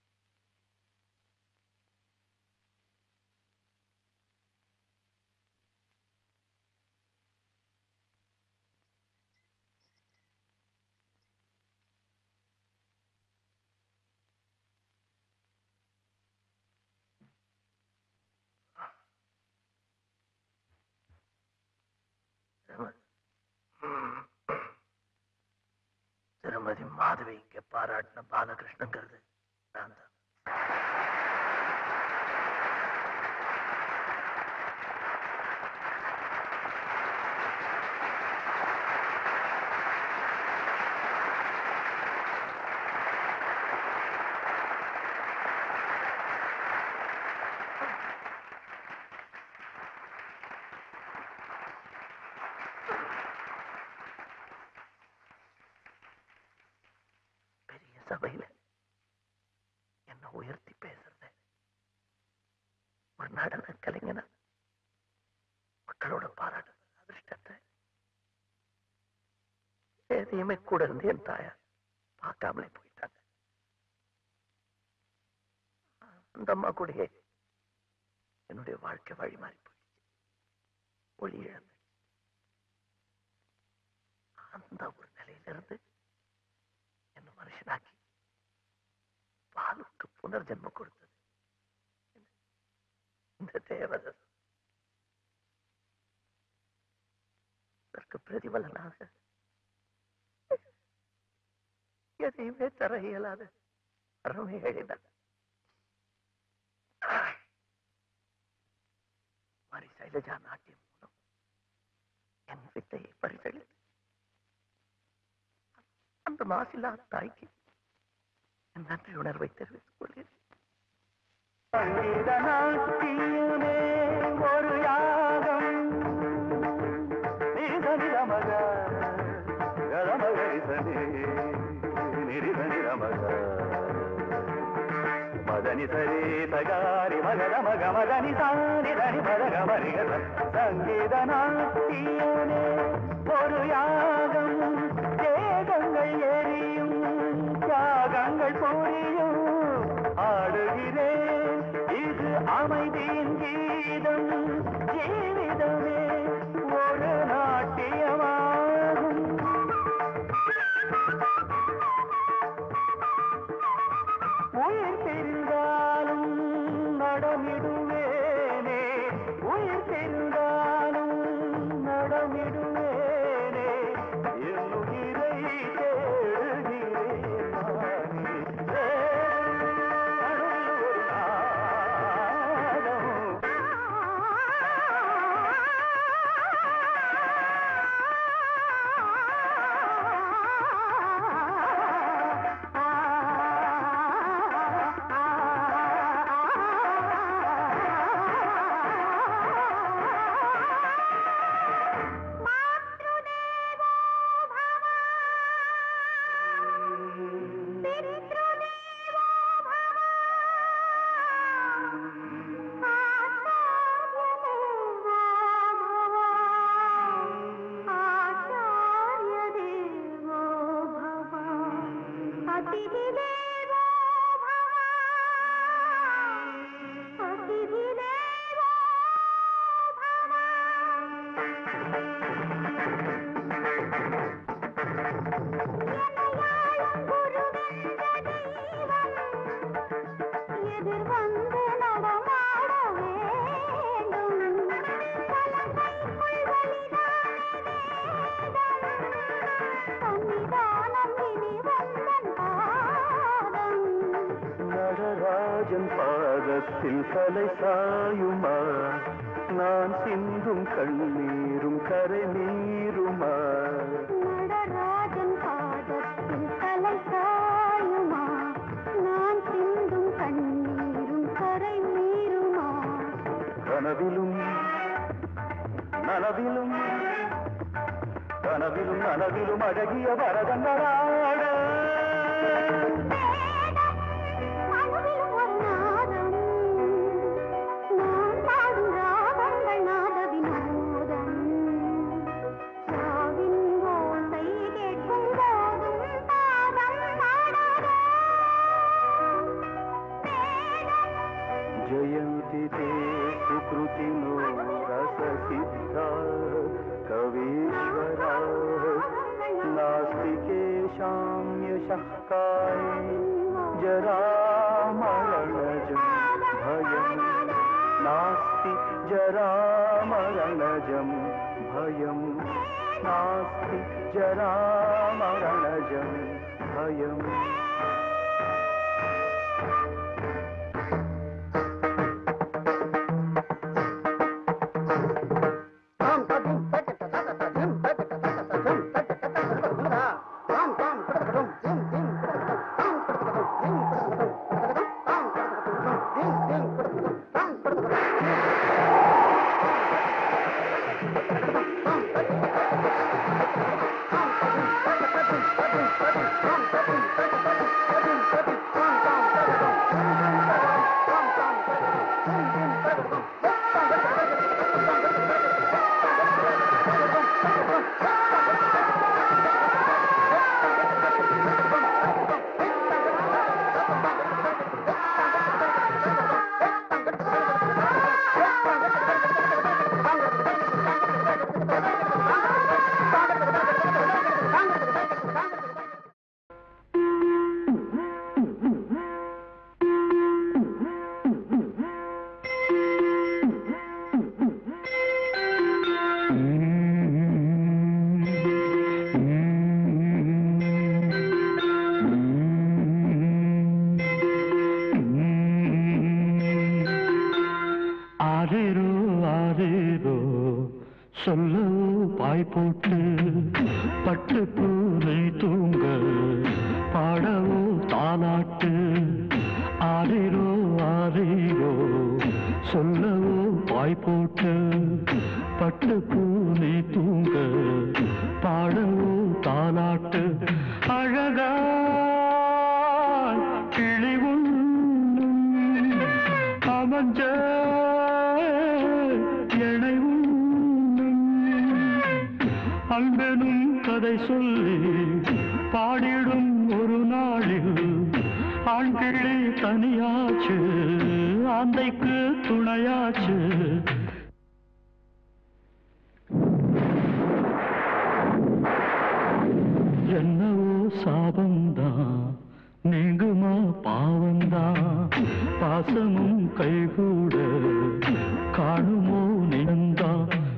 திருமதி மாதவி இங்க பாராட்டின பாலகிருஷ்ணங்கிறது நான் தான் பெரிய சபையில என்ன உயர்த்தி பேசுறது ஒரு நடன கலைஞனா மக்களோட பாராட்டு அதிர்ஷ்டத்தை எதையுமே கூட இருந்து என் தாயார் பார்க்காமலே போயிட்டாங்க அந்த அம்மா கூடயே என்னுடைய வாழ்க்கை வழி மாறி போயிடுச்சு ஒளி இழந்து அந்த ஒரு நிலையிலிருந்து என்ன மனுஷனாக்கி பாலுக்கு புனர்ஜென்மம் கொடுத்தது இந்த தேவதை அதற்கு பிரதிபலனாக எதையுமே தர இயலாத அறமே எழுதார் மாரி சைலஜா நாட்டியம் மூலம் என் வித்தையை பரிசளித்து அந்த மாசில்லா தாய்க்கு என் நன்றி உணர்வை தெரிவித்துக் கொள்கிறேன் சங்கீத நாட்டியமே ஒரு யாகம் நிரிதனிரமக கரமகரிசனே நிரிதனிரமக மதனி சரி தகாரி மகத மக மதனி சாரி தனி மதக மரிகத சங்கீத நாட்டியமே ஒரு யாகம் தேகங்கள் எரியும் தியாகங்கள் புரியும் ஆடுகிறேன் இது அமைதியின் கீதம் ஜீவிதமே ஒரு நாட்டியமாகும் உயிர் தெரிந்தாலும் நடமிடுவேனே உயிர் தெரிந்தாலும் நடமிடுவேனே என் உயிரை தேடுகிறேன் நானே. அணுவில் ஒரு நாதம். பாதத்தில் தலை சாயுமா நான் சிந்தும் கண்ணீரும் கரை நீருமா நடராஜன் பாதத்தில் தலை சாயுமா நான் சிந்தும் கண்ணீரும் கரை நீருமா கனவிலும் நனவிலும் கனவிலும் நனவிலும் அழகிய வரதங்களாட அணுவிலும் ஒரு நாதம் நான் பாடும் ராகங்கள் நாத வினோதம் சாவின் ஓசை கேட்கும் போதும் பாதம் ஆடாதோ जयन्ति ते सुकृतिनो रससिद्धा कवीश्वरा नास्ति केषां यशः काये जरामरणजं भयम् नास्ति जरामरणजं भयम् नास्ति जरामरणजं भयम् ஆரேரோ ஆரேரோ சொல்லவோ பாய் போட்டு பட்டு பூனை தூங்க பாடவோ தாலாட்டு ஆரேரோ ஆரேரோ சொல்லவோ பாய் போட்டு பட்டு பூனை தூங்க பாடவோ தாலாட்டு அழகா கிளி உண்ணும் அமைஞ்ச எனை உண்ணும் அன்பெனும் கதை சொல்லி பாடிடும் ஒரு நாளில் ஆண் கிளி தனியாச்சு ஆந்தைக்கு துணையாச்சு என்னவோ சாபந்தான் நீங்குமா பாவந்தான் பாசமும் கைகூட காணுமோ நினந்தா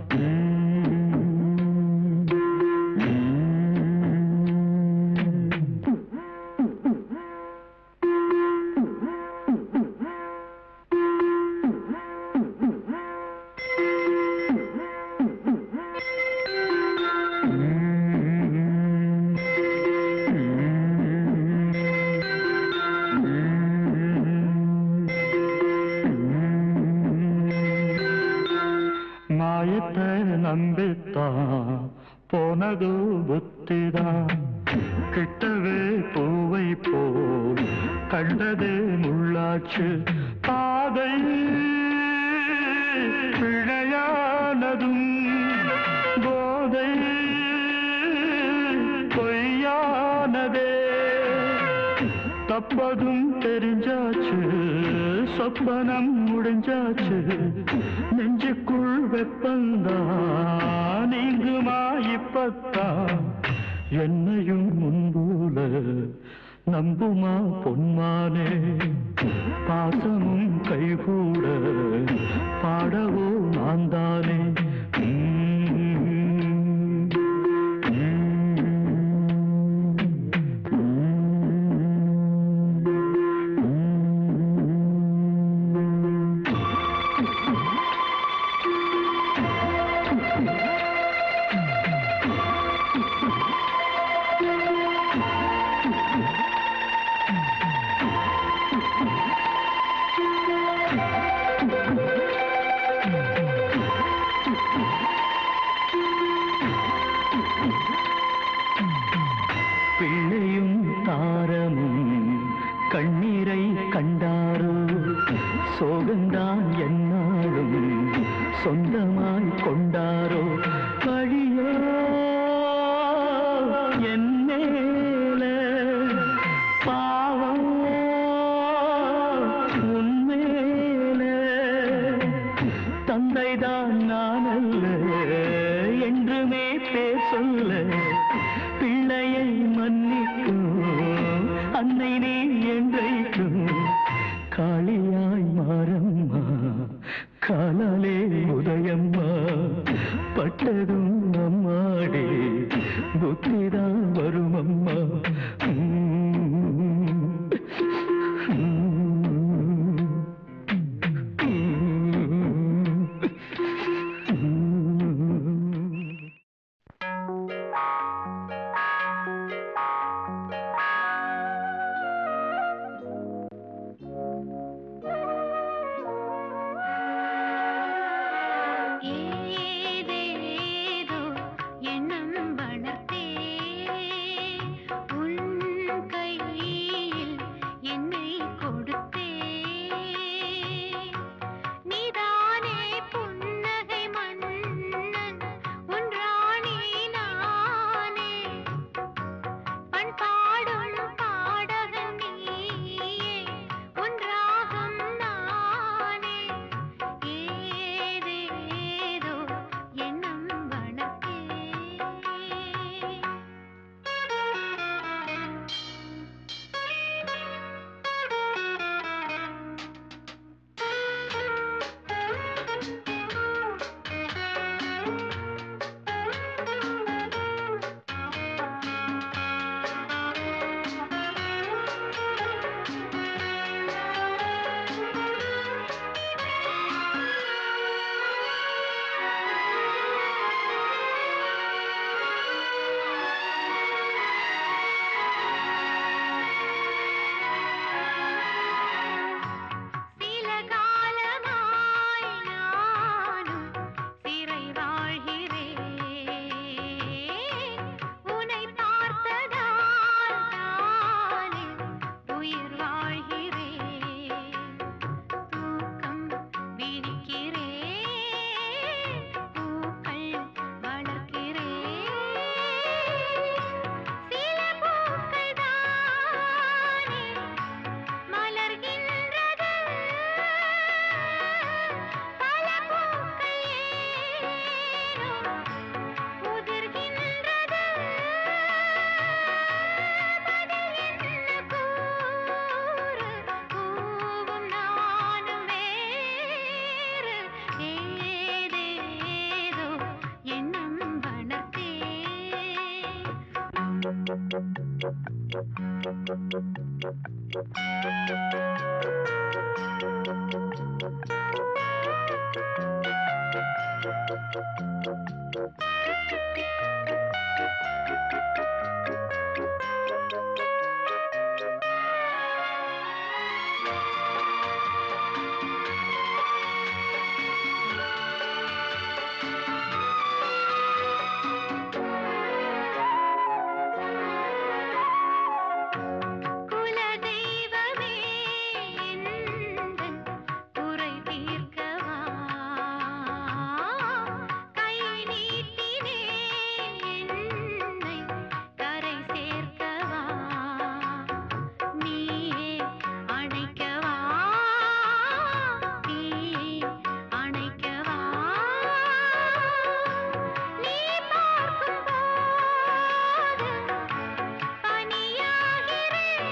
மாயத்தை நம்பித்தான் போனதோ புத்திதான் கிட்டவே பூவை போல் கண்டதே முள்ளாச்சு பாதை பிழையானதும் போதை பொய்யானதே தப்பதும் தெரிஞ்சாச்சு சொப்பனம் முடிஞ்சாச்சு நெஞ்சுக்குள் வெப்பந்தான் நீங்குமா இப்பத்தான் என்னையும் முன்போல நம்புமா பொன்மானே பாசமும் கைகூட பாடவோ நான் தானே தான் வரும் அம்மா ஏதேதோ எண்ணம் வளர்த்தே உன் கையில் என்னை கொடுத்தே நீதானே புன்னகை மன்னன் உன் ராணி நானே பண்பாடும் பாடகன் நீயே உன் ராகம் நானே ஏதேதோ எண்ணம் வளர்த்தே சில காலமாய் நானும் சிறை வாழ்கிறேன் உன்னை பார்த்ததால் தானே உயிர் வாழ்கிறேன் தூக்கம் விழிக்கிறேன் பூக்கள் வளர்க்கிறேன் சில பூக்கள் தானே மலர்கின்றது பல பூக்கள் ஏனோ உதிர்கின்றது பதில் என்ன கூறு பூவும் நானும் வேறு ஏதேதோ எண்ணம் வளர்த்தே குலதெய்வமே எந்தன் குறை தீர்க்கவா கை நீட்டினேன் என்னை கரை சேர்க்கவா நீயே அணைக்கவா நீயே அணைக்கவா நீ பார்க்கும் போது பனியாகிறேன்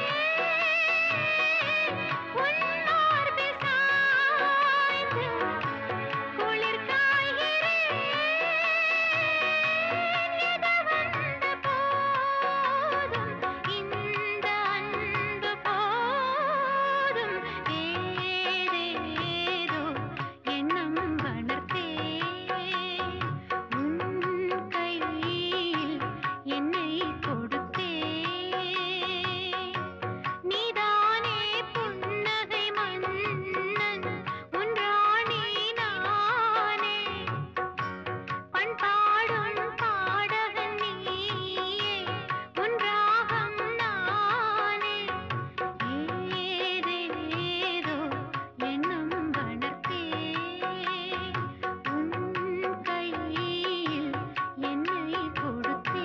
உன் மார்பில் சாய்ந்து குளிர் காய்கிறேன் எது வந்த போதும் இந்த அன்பு போதும் ஏதேதோ எண்ணம் வளர்த்தே உன் கையில் என்னை கொடுத்தே நீதானே புன்னகை மன்னன் உன் ராணி நானே பண்பாடும் பாடகன் நீயே உன் ராகம் நானே ஏதேதோ எண்ணம் வளர்த்தே உன் கையில் என்னை கொடுத்தே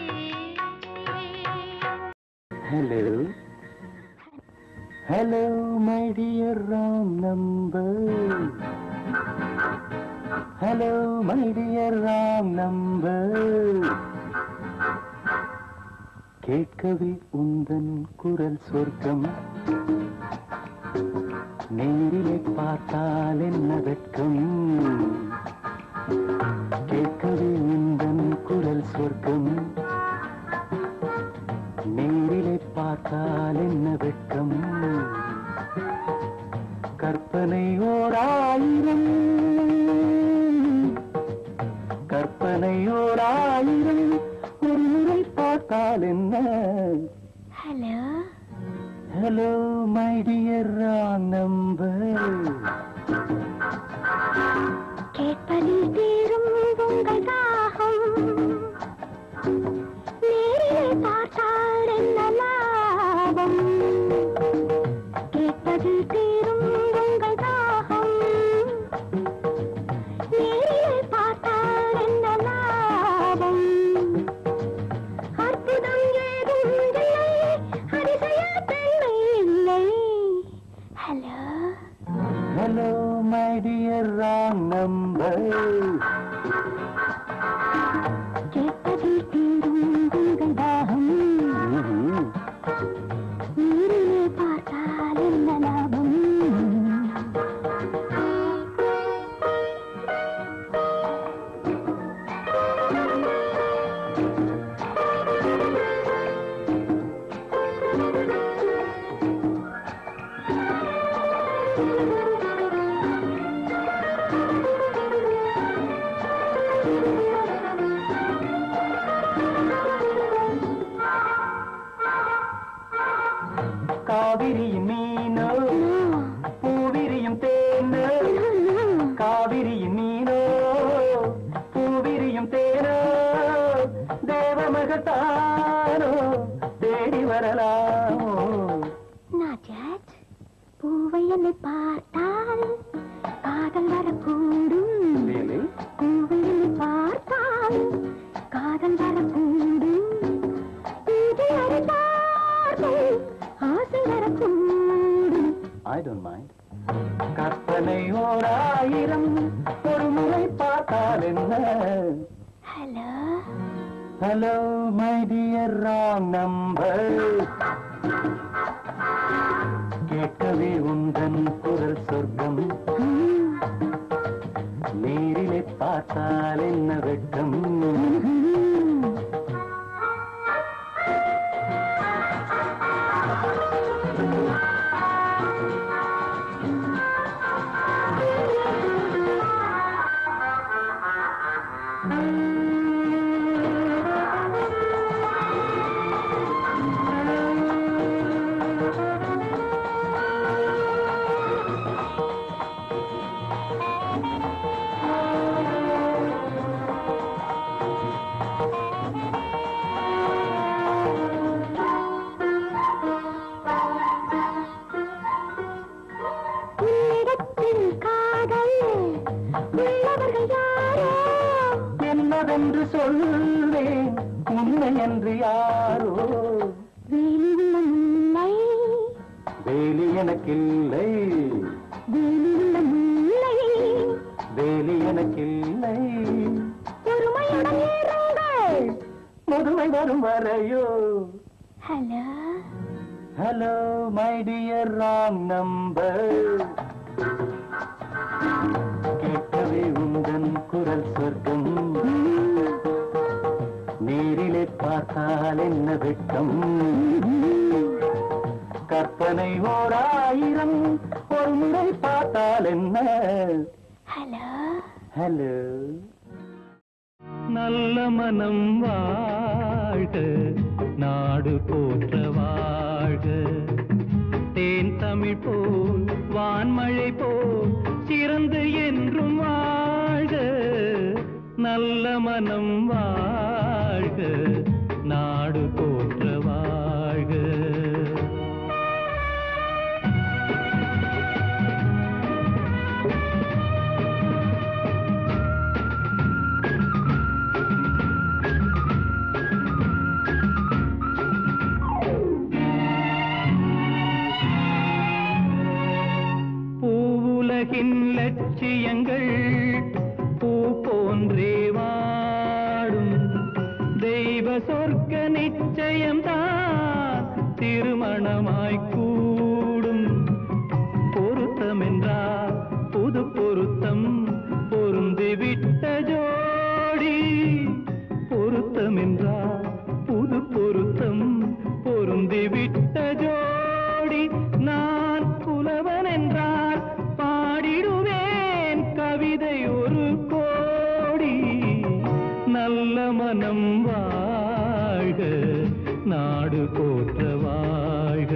Hello. Hello, my dear wrong number. Hello, my dear wrong number. கேட்கவே உந்தன் குரல் சொர்க்கம் நேரிலே பார்த்தால் என்ன வெட்கம் கேட்கவே உந்தன் குரல் சொர்க்கம் பார்த்தால் என்ன வெட்கம் கற்பனை ஓர் ஆயிரம் கற்பனை ஓர் ஆயிரம் ஒரு முறை பார்த்தால் என்ன hello hello my dear wrong number கேட்பதில் தீரும் உங்கள் தாகம் நேரிலே பார்த்தால் என்ன லாபம் கேட்பதில் தீரும் உங்கள் தாகம் நேரிலே பார்த்தால் என்ன லாபம் அற்புதம் ஏதும் இல்லை அதிசய தன்மை இல்லை hello hello my dear wrong number கேட்பதில் தீரும் உங்கள் தாகம் நீரிலே பார்த்தால் என்ன லாபம் காவிரியும் மீனோ பூவிரியும் தேனோ காவிரியும் மீனோ பூவிரியும் தேனோ தேவமகத்தானோ தேடி வரலாமோ நாஜாஜ் பூவை என்னை பார்த்தால் காதல் வரக்கூடும் Really? பூவை என்னை பார்த்தால் காதல் வரக்கூடும் பூஜை அறிந்தார்கள் ஆசை வரக்கூடும் I don't mind. கற்பனை ஓர் ஆயிரம் ஒரு முறை பார்த்தால் என்ன hello hello my dear wrong number கேட்கவே உந்தன் குரல் சொர்க்கம் நேரிலே பார்த்தால் என்ன வெட்கம் உன்னிடத்தில் காதல் உள்ளவர்கள் யாரோ என்னவென்று சொல்வேன் உண்மை என்று யாரோ வேலியுள்ள முல்லை வேலி எனக்கில்லை வேலியுள்ள முல்லை வேலி எனக்கில்லை பொறுமையுடன் இருங்கள் முதுமை வரும் வரையோ hello hello my dear wrong number கேட்கவே உந்தன் குரல் சொர்க்கம் நேரிலே பார்த்தால் என்ன வெட்கம் கற்பனை ஓர் ஆயிரம் ஒரு முறை பார்த்தால் என்ன ஹலோ ஹலோ நல்ல மனம் வாழ்க நாடு போற்ற வாழ்க தேன் தமிழ் போல் வான்மழை போல் சிறந்து என்றும் வாழ்க நல்ல மனம் வாழ்க நாடு போற்ற வாழ்க பூவுலகின் லட்சியங்கள் பூ போன்றே வாடும் தெய்வ சொர்க்க நிச்சயம்தான் திருமணமாய் கூடும் பொருத்தமென்றால் புது பொருத்தம் பொருந்திவிட்ட ஜோடி பொருத்தமென்றால் புது பொருத்தம் பொருந்திவிட்ட நாடு போற்ற வாழ்க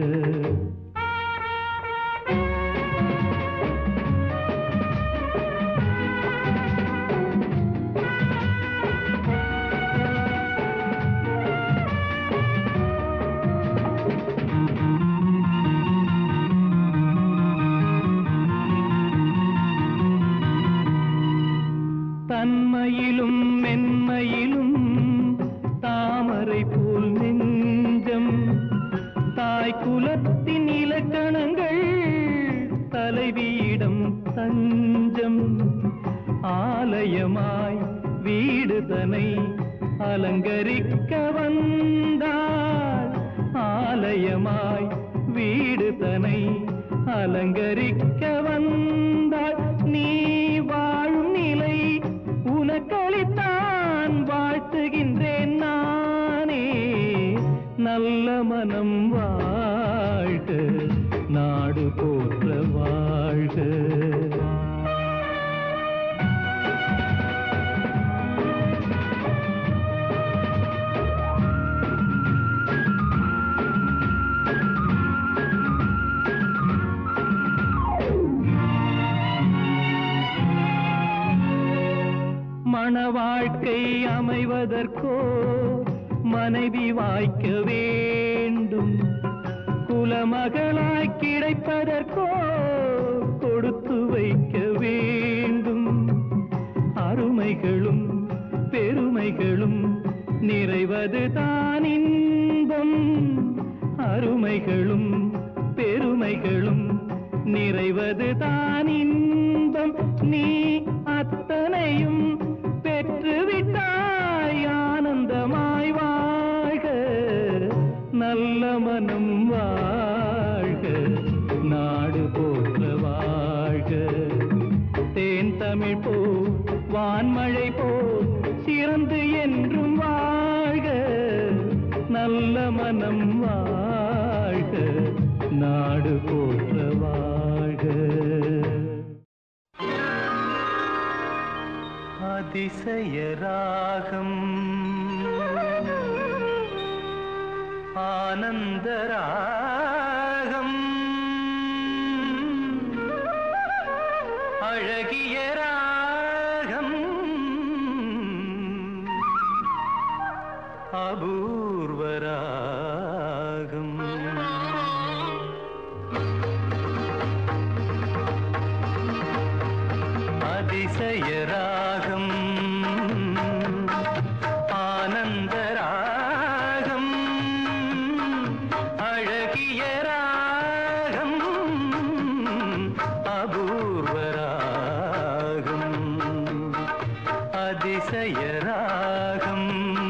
தன்மையிலும் மென்மையிலும் தாமரை போல் நெஞ்சம் தாய் குலத்தின் இலக்கணங்கள் தலைவியிடம் தஞ்சம் ஆலயமாய் வீடு தனை அலங்கரிக்க வந்தாள் ஆலயமாய் வீடு தனை அலங்கரிக்க வந்தாள் நீ வாழும் நிலை உனக்களித்தான் வாழ்த்துகின்றேன் நானே நல்ல மனம் வாழ்க நாடு போற்ற வாழ்க மண வாழ்க்கை அமைவதற்கோ மனைவி வாய்க்க வேண்டும் குலமகளாய் கிடைப்பதற்கோ கொடுத்து வைக்க வேண்டும் அருமைகளும் பெருமைகளும் நிறைவது தான் இன்பம் அருமைகளும் பெருமைகளும் நிறைவது தான் இன்பம் நீ அத்தனையும் பெற்றுவிட்டாய் ஆனந்தமாய் வாழ்க நல்ல மனம் வாழ்க நாடு போற்ற வாழ்க தேன் தமிழ் போ வான்மழை போ சிறந்து என்றும் வாழ்க நல்ல மனம் வாழ்க நாடு போற்ற வாழ்க அதிசய ராகம் ஆனந்த ராகம் அழகிய ராகம் அபூர்வ ராகம் அதிசய ராகம் ஆனந்த ராகம் அழகிய ராகம் அபூர்வ ராகம் அதிசய ராகம்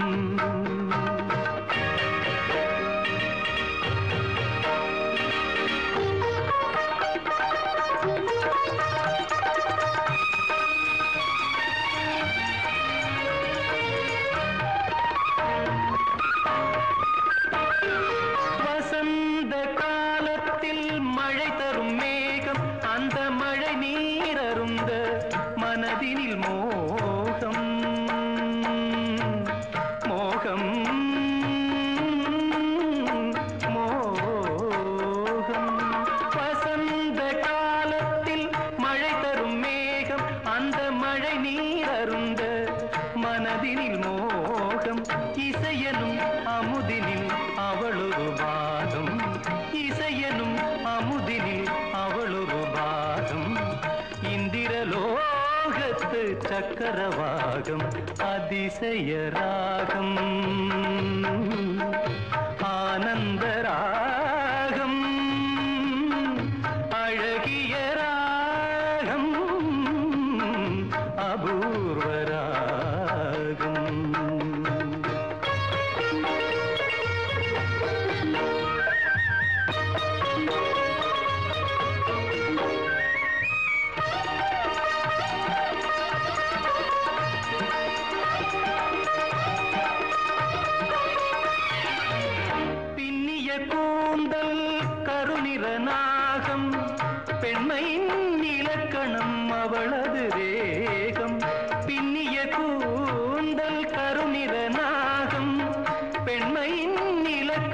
வசந்த காலத்தில் மழை தரும் மேகம் அந்த மழை நீரருந்த மனதினில் மோகம் மோகம் மோகம் வசந்த காலத்தில் மழை தரும் மேகம் அந்த மழை நீரருந்த மனதினில் மோகம் இசையனும் அமுதினில் அவளொரு பாகம் இசையனும் அமுதினில் அவளொரு பாகம் இந்திரலோகத்து சக்கரவாகம் அதிசய ராகம் ஆனந்த ராகம் அழகிய ராகம் அபூர்வ ராகம் பின்னிய கூந்தல் கருநிற நாகம் பெண்மையின் இலக்கணம் அவளது வேகம் பின்னிய கூந்தல் கருநிற நாகம் பெண்மையின் இலக்கணம்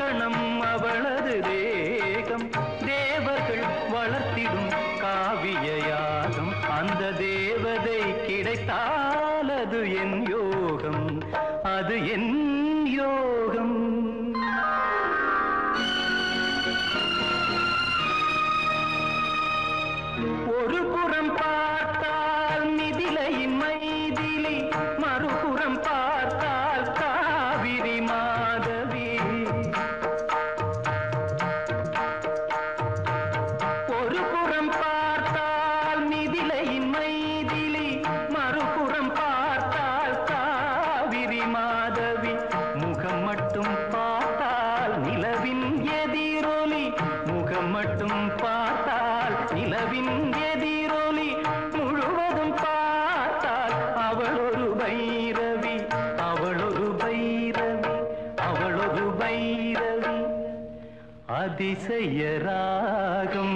மட்டும் பார்த்தால் நிலவின் எதிரொலி முழுவதும் பார்த்தால் அவள் ஒரு பைரவி அவள் ஒரு பைரவி அவள் ஒரு பைரவி அதிசய ராகம்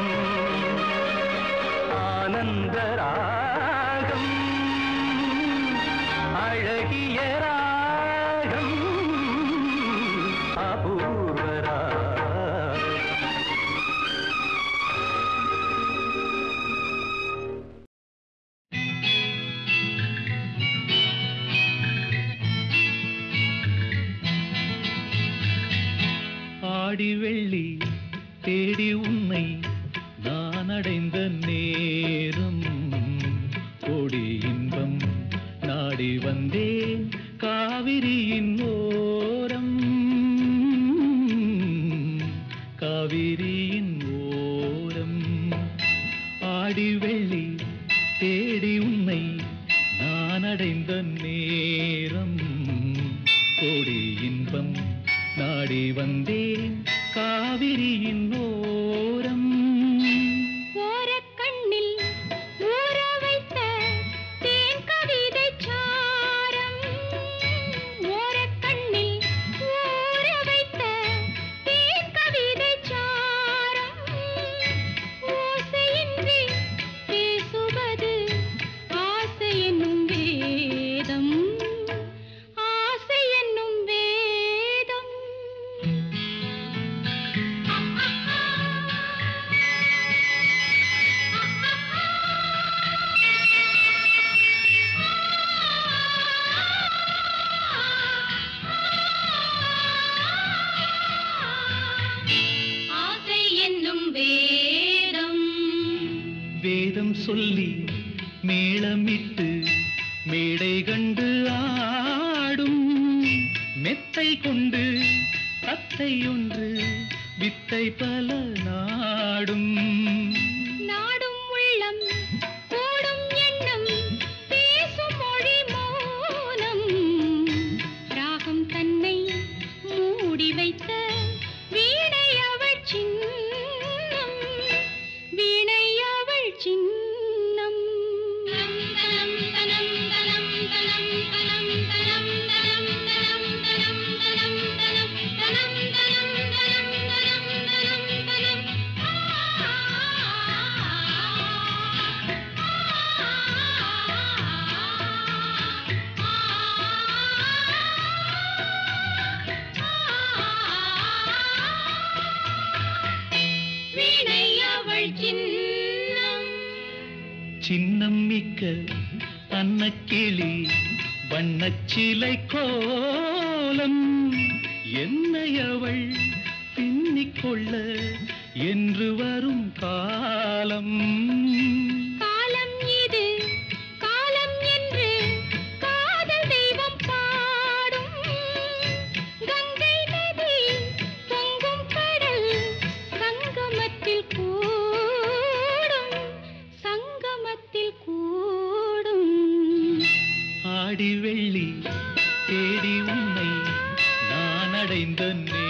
ஆனந்த ராகம் அழகிய ராகம் அபூர்வ ராகம் ஆடி வெள்ளி தேடி உன்னை நான் அடைந்த நேரம் கோடி இன்பம் நாடி வந்தேன் காவிரியின் ஓரம் காவிரியின் ஓரம் ஆடி வெள்ளி தேடி உன்னை நான் அடைந்த நேரம் கோடி இன்பம் நாடி வந்தேன் காவிரியின் ஓரம் ஓரக்கண்ணில் ஊற வைத்த தேன் கவிதை சாரம் ஓரக்கண்ணில் ஊற வைத்த தேன் கவிதை சாரம் ஓசையின்றி பேசுவது ஆசை என்னும் வேதம் ஆசை என்னும் வேதம் ஆசை என்னும் வேதம் வேதம் சொல்லி மேளமிட்டு மேடை கண்டு ஆடும் மெத்தை கொண்டு தத்தை ஒன்று வித்தை பல நாடும் நாடும் உள்ளம் கூடும் எண்ணம் பேசும் மொழி மௌனம் ராகம் தன்னை மூடி வைத்த வீணை அவள் சின்னம் வீணை அவள் சின்னம் தனம் தனம் தனம் தனம் தனம் தனம் தனம் தனம் தனம் தனம் தனம் தனம் தனம் தனம் தனம் தனம் வீணை அவள் சின்னம் சின்னம் மிக்க அன்னக்கிளி வண்ணச்சிலை கோலம் என்னை அவள் பின்னிக் கொள்ள என்று வரும் காலம் காலம் இது காலம் என்று காதல் தெய்வம் பாடும் கங்கை நதி பொங்கும் கடல் சங்கமத்தில் கூடும் சங்கமத்தில் கூடும் ஆடி வெள்ளி தேடி உன்னை நான் அடைந்த நே